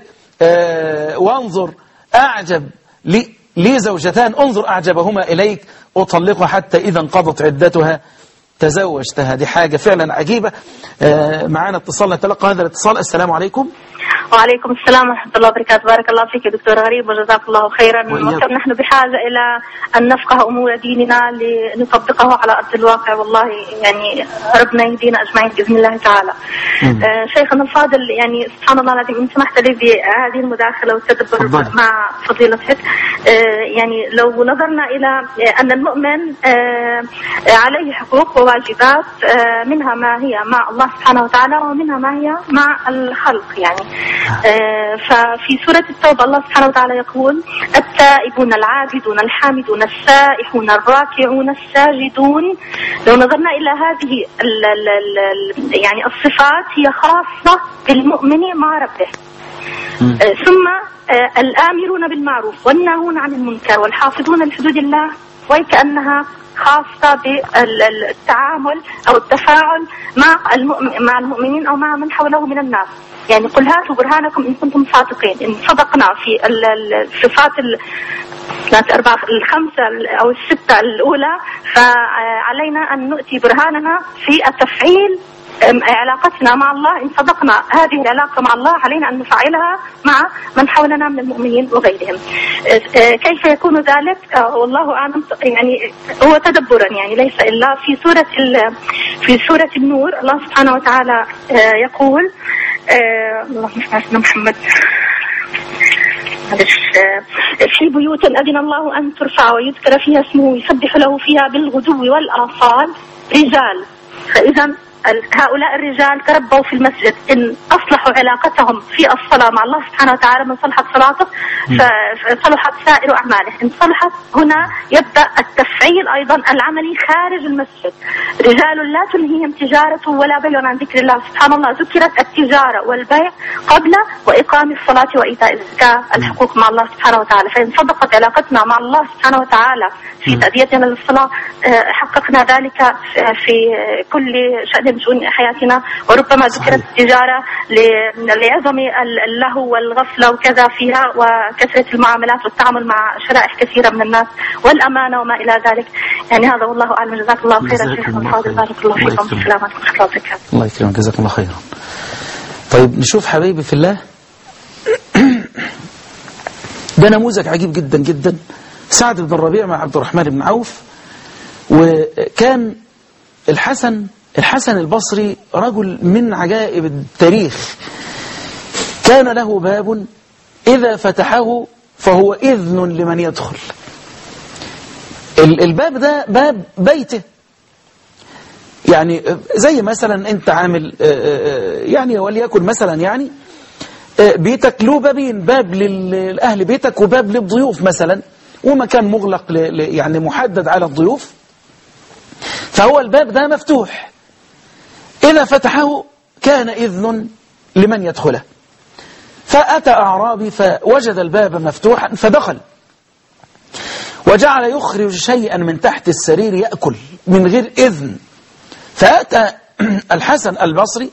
[SPEAKER 1] آه وانظر اعجب لي, لي زوجتان انظر اعجبهما اليك اطلقها حتى اذا انقضت عدتها تزوجتها دي حاجه فعلا عجيبه آه معانا اتصال نتلقى هذا الاتصال السلام عليكم
[SPEAKER 2] وعليكم السلام ورحمة الله وبركاته بارك الله فيك دكتور غريب وجزاك الله خيرا نحن بحاجة إلى أن نفقه أمور ديننا لنطبقه على أرض الواقع والله يعني ربنا يهدينا أجمعين بإذن الله تعالى آه شيخنا الفاضل يعني سبحان الله العظيم إن سمحت لي بهذه المداخلة والتدبر مع فضيلتك آه يعني لو نظرنا إلى أن المؤمن آه عليه حقوق وواجبات آه منها ما هي مع الله سبحانه وتعالى ومنها ما هي مع الخلق يعني آه ففي سورة التوبة الله سبحانه وتعالى يقول التائبون العابدون الحامدون السائحون الراكعون الساجدون لو نظرنا إلى هذه ال ال ال يعني الصفات هي خاصة بالمؤمن مع ربه آه ثم آه الآمرون بالمعروف والناهون عن المنكر والحافظون لحدود الله وكأنها خاصة بالتعامل أو التفاعل مع مع المؤمنين أو مع من حوله من الناس يعني قل هاتوا برهانكم إن كنتم صادقين إن صدقنا في الصفات الأربعة الخمسة أو الستة الأولى فعلينا أن نؤتي برهاننا في التفعيل علاقتنا مع الله إن صدقنا هذه العلاقة مع الله علينا أن نفعلها مع من حولنا من المؤمنين وغيرهم كيف يكون ذلك والله أعلم يعني هو تدبرا يعني ليس إلا في سورة في سورة النور الله سبحانه وتعالى يقول اللهم صل على محمد معلش في بيوت أذن الله أن ترفع ويذكر فيها اسمه يسبح له فيها بالغدو والآصال رجال فإذا هؤلاء الرجال تربوا في المسجد إن أصلحوا علاقتهم في الصلاة مع الله سبحانه وتعالى من صلحت صلاته فصلحت سائر أعماله إن صلحت هنا يبدأ التفعيل أيضا العملي خارج المسجد رجال لا تلهيهم تجارة ولا بيع عن ذكر الله سبحان الله ذكرت التجارة والبيع قبل وإقام الصلاة وإيتاء الزكاة الحقوق مع الله سبحانه وتعالى فإن صدقت علاقتنا مع الله سبحانه وتعالى في تأديتنا للصلاة حققنا ذلك في كل شأن من شؤون حياتنا وربما ذكرت التجارة لعظم اللهو والغفلة وكذا فيها وكثرة المعاملات والتعامل مع شرائح كثيرة من الناس والأمانة وما إلى ذلك يعني هذا والله أعلم جزاك الله خيرا شيخنا الفاضل بارك الله فيكم السلام عليكم ورحمة الله وبركاته
[SPEAKER 1] الله يكرمك جزاك الله خيرا طيب نشوف حبيبي في الله ده نموذج عجيب جدا جدا سعد بن الربيع مع عبد الرحمن بن عوف وكان الحسن الحسن البصري رجل من عجائب التاريخ كان له باب إذا فتحه فهو إذن لمن يدخل الباب ده باب بيته يعني زي مثلا انت عامل يعني وليكن مثلا يعني بيتك له بابين باب لأهل بيتك وباب للضيوف مثلا ومكان مغلق يعني محدد على الضيوف فهو الباب ده مفتوح إذا فتحه كان إذن لمن يدخله فأتى أعرابي فوجد الباب مفتوحا فدخل وجعل يخرج شيئا من تحت السرير يأكل من غير إذن فأتى الحسن البصري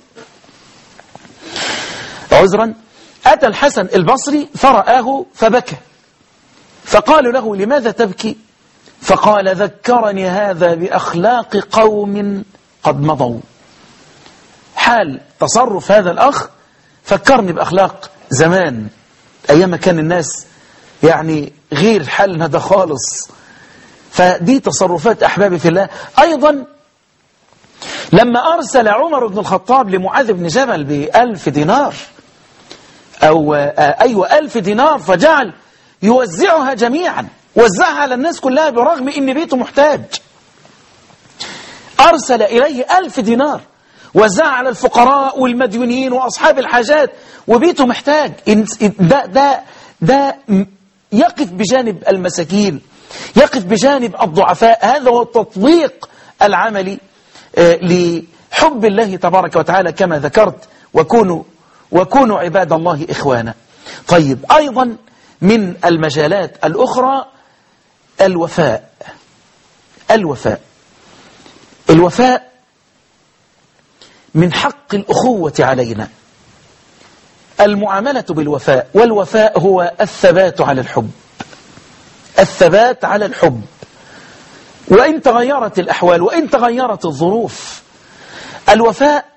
[SPEAKER 1] عذرا أتى الحسن البصري فرآه فبكى فقالوا له لماذا تبكي فقال ذكرني هذا بأخلاق قوم قد مضوا حال تصرف هذا الأخ فكرني بأخلاق زمان أيام كان الناس يعني غير حالنا ده خالص فدي تصرفات أحبابي في الله أيضا لما أرسل عمر بن الخطاب لمعاذ بن جبل بألف دينار أو أيوة ألف دينار فجعل يوزعها جميعا وزعها على الناس كلها برغم إن بيته محتاج أرسل إليه ألف دينار وزع على الفقراء والمديونين وأصحاب الحاجات وبيته محتاج ده, ده, ده يقف بجانب المساكين يقف بجانب الضعفاء هذا هو التطبيق العملي لحب الله تبارك وتعالى كما ذكرت وكونوا, وكونوا عباد الله إخوانا طيب أيضا من المجالات الأخرى الوفاء الوفاء الوفاء من حق الأخوة علينا المعاملة بالوفاء والوفاء هو الثبات على الحب الثبات على الحب وإن تغيرت الأحوال وإن تغيرت الظروف الوفاء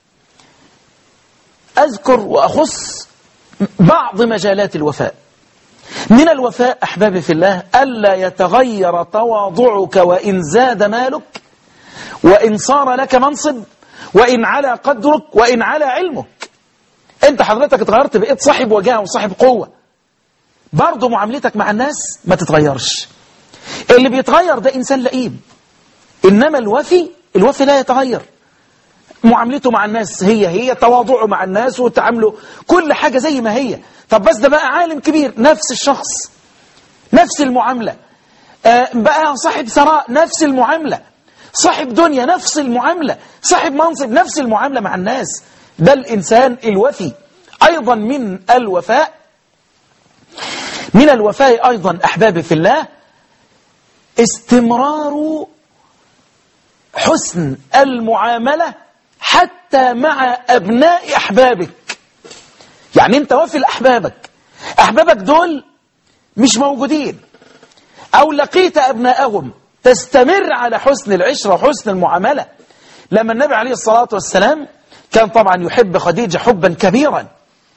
[SPEAKER 1] أذكر وأخص بعض مجالات الوفاء من الوفاء أحبابي في الله ألا يتغير تواضعك وإن زاد مالك وإن صار لك منصب وإن على قدرك وإن على علمك أنت حضرتك اتغيرت بقيت صاحب وجاهه وصاحب قوة برضه معاملتك مع الناس ما تتغيرش اللي بيتغير ده إنسان لئيم إنما الوفي الوفي لا يتغير معاملته مع الناس هي هي تواضعه مع الناس وتعامله كل حاجة زي ما هي طب بس ده بقى عالم كبير نفس الشخص نفس المعاملة آه بقى صاحب ثراء نفس المعاملة صاحب دنيا نفس المعاملة صاحب منصب نفس المعاملة مع الناس ده الإنسان الوفي أيضا من الوفاء من الوفاء أيضا أحبابي في الله استمرار حسن المعاملة حتى مع أبناء أحبابك يعني أنت وفي لأحبابك أحبابك دول مش موجودين أو لقيت أبناءهم تستمر على حسن العشرة وحسن المعاملة لما النبي عليه الصلاة والسلام كان طبعا يحب خديجة حبا كبيرا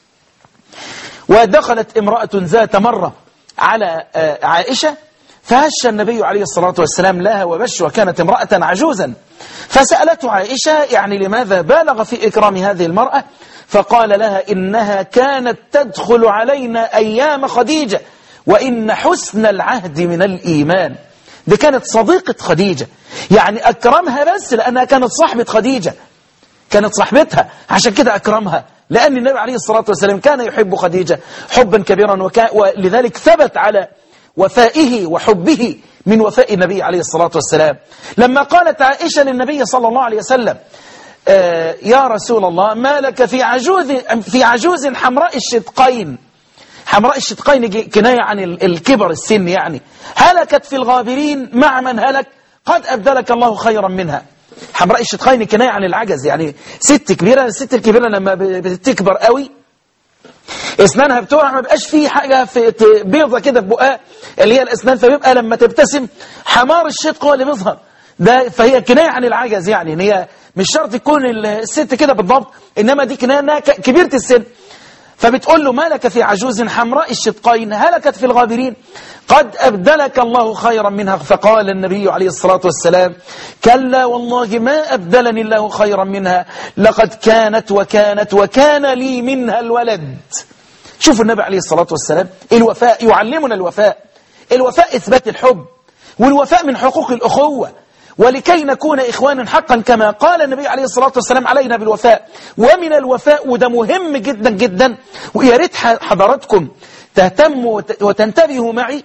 [SPEAKER 1] ودخلت امرأة ذات مرة على عائشة فهش النبي عليه الصلاة والسلام لها وبش وكانت امرأة عجوزا فسألته عائشة يعني لماذا بالغ في إكرام هذه المرأة فقال لها إنها كانت تدخل علينا أيام خديجة وإن حسن العهد من الإيمان دي كانت صديقة خديجة يعني أكرمها بس لأنها كانت صاحبة خديجة كانت صاحبتها عشان كده أكرمها لأن النبي عليه الصلاة والسلام كان يحب خديجة حبا كبيرا وكا ولذلك ثبت على وفائه وحبه من وفاء النبي عليه الصلاة والسلام لما قالت عائشة للنبي صلى الله عليه وسلم آه يا رسول الله ما لك في عجوز, في عجوز حمراء الشدقين حمراء الشدقين كناية عن الكبر السن يعني هلكت في الغابرين مع من هلك قد أبدلك الله خيرا منها حمراء الشدقين كناية عن العجز يعني ست كبيرة الست الكبيرة لما بتكبر قوي اسنانها بتقع ما بقاش فيه حاجة في بيضة كده في بقها اللي هي الاسنان فبيبقى لما تبتسم حمار الشدق هو اللي بيظهر ده فهي كناية عن العجز يعني ان هي مش شرط تكون الست كده بالضبط انما دي كناية انها كبيرة السن فبتقول له ما لك في عجوز حمراء الشدقين هلكت في الغابرين قد أبدلك الله خيرا منها فقال النبي عليه الصلاة والسلام كلا والله ما أبدلني الله خيرا منها لقد كانت وكانت وكان لي منها الولد شوفوا النبي عليه الصلاة والسلام الوفاء يعلمنا الوفاء الوفاء إثبات الحب والوفاء من حقوق الأخوة ولكي نكون إخوانا حقا كما قال النبي عليه الصلاة والسلام علينا بالوفاء ومن الوفاء وده مهم جدا جدا ويا ريت حضراتكم تهتموا وتنتبهوا معي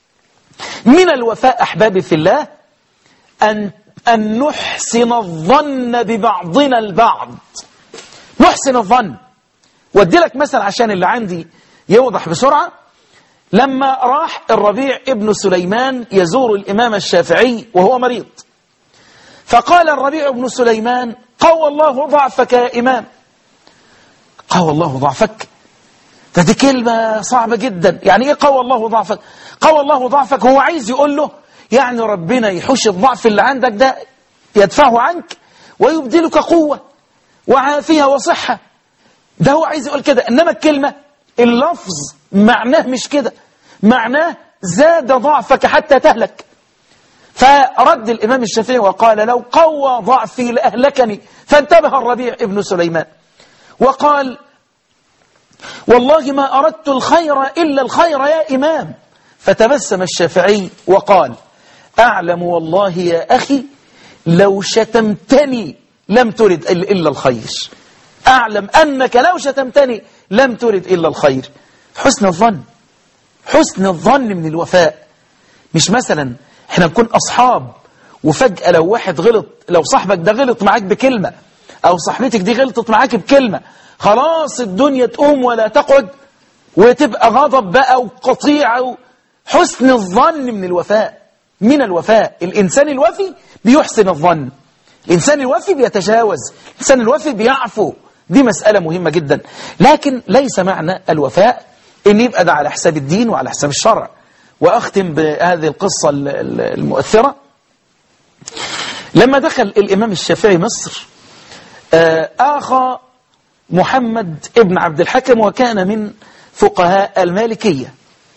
[SPEAKER 1] من الوفاء أحبابي في الله أن, أن نحسن الظن ببعضنا البعض نحسن الظن ودي لك مثل عشان اللي عندي يوضح بسرعة لما راح الربيع ابن سليمان يزور الإمام الشافعي وهو مريض فقال الربيع بن سليمان قوى الله ضعفك يا إمام قوى الله ضعفك ده دي كلمة صعبة جدا يعني إيه قوى الله ضعفك قوى الله ضعفك هو عايز يقول له يعني ربنا يحوش الضعف اللي عندك ده يدفعه عنك ويبدلك قوة وعافية وصحة ده هو عايز يقول كده إنما الكلمة اللفظ معناه مش كده معناه زاد ضعفك حتى تهلك فرد الإمام الشافعي وقال لو قوى ضعفي لأهلكني فانتبه الربيع ابن سليمان وقال والله ما أردت الخير إلا الخير يا إمام فتبسم الشافعي وقال أعلم والله يا أخي لو شتمتني لم ترد إلا الخير أعلم أنك لو شتمتني لم ترد إلا الخير حسن الظن حسن الظن من الوفاء مش مثلا احنا نكون أصحاب وفجأة لو واحد غلط لو صاحبك ده غلط معاك بكلمة أو صاحبتك دي غلطت معاك بكلمة خلاص الدنيا تقوم ولا تقعد وتبقى غضب بقى وقطيعة حسن الظن من الوفاء من الوفاء الإنسان الوفي بيحسن الظن الإنسان الوفي بيتجاوز الإنسان الوفي بيعفو دي مسألة مهمة جدا لكن ليس معنى الوفاء إن يبقى ده على حساب الدين وعلى حساب الشرع وأختم بهذه القصة المؤثرة لما دخل الإمام الشافعي مصر آخى محمد ابن عبد الحكم وكان من فقهاء المالكية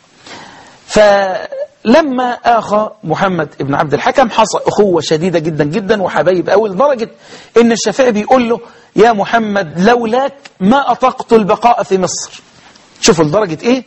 [SPEAKER 1] فلما آخى محمد ابن عبد الحكم حصل أخوة شديدة جدا جدا وحبايب أول لدرجة إن الشافعي بيقول له يا محمد لولاك ما أطقت البقاء في مصر شوفوا لدرجة إيه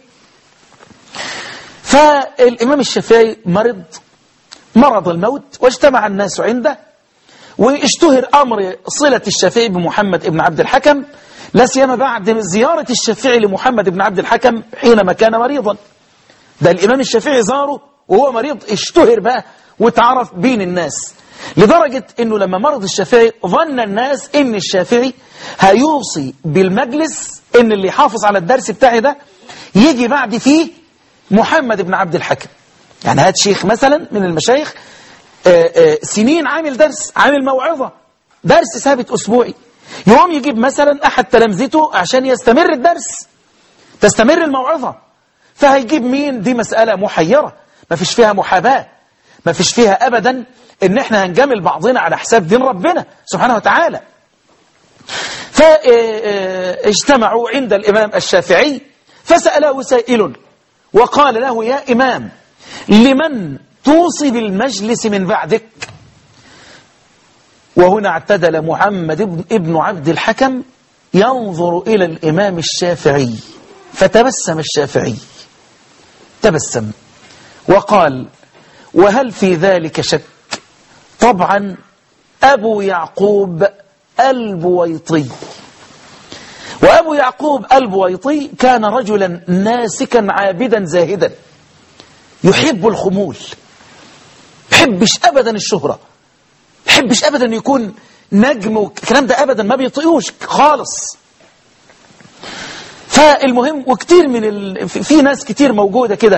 [SPEAKER 1] فالإمام الشافعي مرض مرض الموت واجتمع الناس عنده واشتهر أمر صلة الشافعي بمحمد ابن عبد الحكم لا سيما بعد زيارة الشافعي لمحمد بن عبد الحكم حينما كان مريضا ده الإمام الشافعي زاره وهو مريض اشتهر بقى وتعرف بين الناس لدرجة أنه لما مرض الشافعي ظن الناس أن الشافعي هيوصي بالمجلس أن اللي يحافظ على الدرس بتاعي ده يجي بعد فيه محمد بن عبد الحكم يعني هات شيخ مثلا من المشايخ آآ آآ سنين عامل درس عامل موعظة درس ثابت أسبوعي يوم يجيب مثلا أحد تلامذته عشان يستمر الدرس تستمر الموعظة فهيجيب مين دي مسألة محيرة ما فيش فيها محاباة ما فيش فيها أبدا إن إحنا هنجامل بعضنا على حساب دين ربنا سبحانه وتعالى فاجتمعوا عند الإمام الشافعي فسأله سائل وقال له يا إمام لمن توصي بالمجلس من بعدك وهنا اعتدل محمد ابن عبد الحكم ينظر إلى الإمام الشافعي فتبسم الشافعي تبسم وقال وهل في ذلك شك طبعا أبو يعقوب البويطي وأبو يعقوب البويطي كان رجلا ناسكا عابدا زاهدا يحب الخمول يحبش أبدا الشهرة يحبش أبدا يكون نجم والكلام ده أبدا ما بيطيقوش خالص فالمهم وكتير من ال... في ناس كتير موجودة كده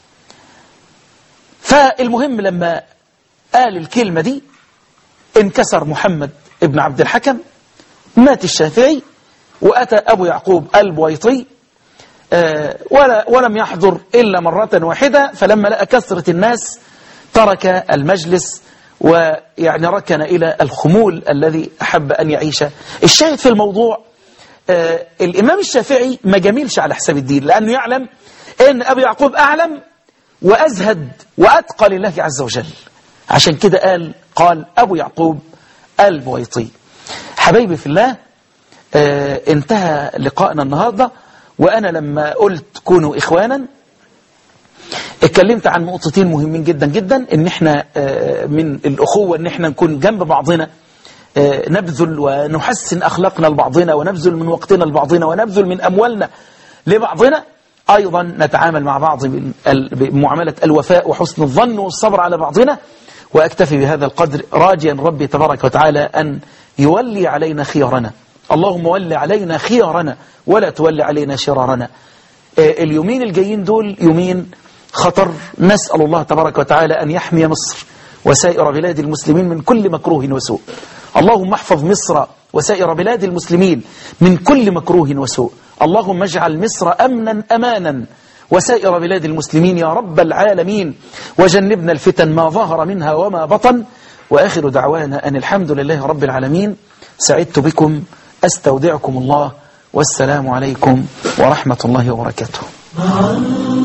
[SPEAKER 1] فالمهم لما قال الكلمة دي انكسر محمد ابن عبد الحكم مات الشافعي وأتى أبو يعقوب البويطي آه ولا ولم يحضر إلا مرة واحدة فلما لقى كثرة الناس ترك المجلس ويعني ركن إلى الخمول الذي أحب أن يعيش الشاهد في الموضوع آه الإمام الشافعي ما جميلش على حساب الدين لأنه يعلم أن أبو يعقوب أعلم وأزهد وأتقى لله عز وجل عشان كده قال قال أبو يعقوب البويطي حبايبي في الله آه انتهى لقائنا النهاردة وأنا لما قلت كونوا إخوانا اتكلمت عن نقطتين مهمين جدا جدا ان احنا آه من الأخوة ان احنا نكون جنب بعضنا آه نبذل ونحسن أخلاقنا لبعضنا ونبذل من وقتنا لبعضنا ونبذل من أموالنا لبعضنا أيضا نتعامل مع بعض بمعاملة الوفاء وحسن الظن والصبر على بعضنا وأكتفي بهذا القدر راجيا ربي تبارك وتعالى أن يولي علينا خيارنا اللهم ول علينا خيارنا ولا تولي علينا شرارنا اليومين الجايين دول يومين خطر نسأل الله تبارك وتعالى أن يحمي مصر وسائر بلاد المسلمين من كل مكروه وسوء اللهم احفظ مصر وسائر بلاد المسلمين من كل مكروه وسوء اللهم اجعل مصر أمنا أمانا وسائر بلاد المسلمين يا رب العالمين وجنبنا الفتن ما ظهر منها وما بطن وآخر دعوانا أن الحمد لله رب العالمين سعدت بكم أستودعكم الله والسلام عليكم ورحمة الله وبركاته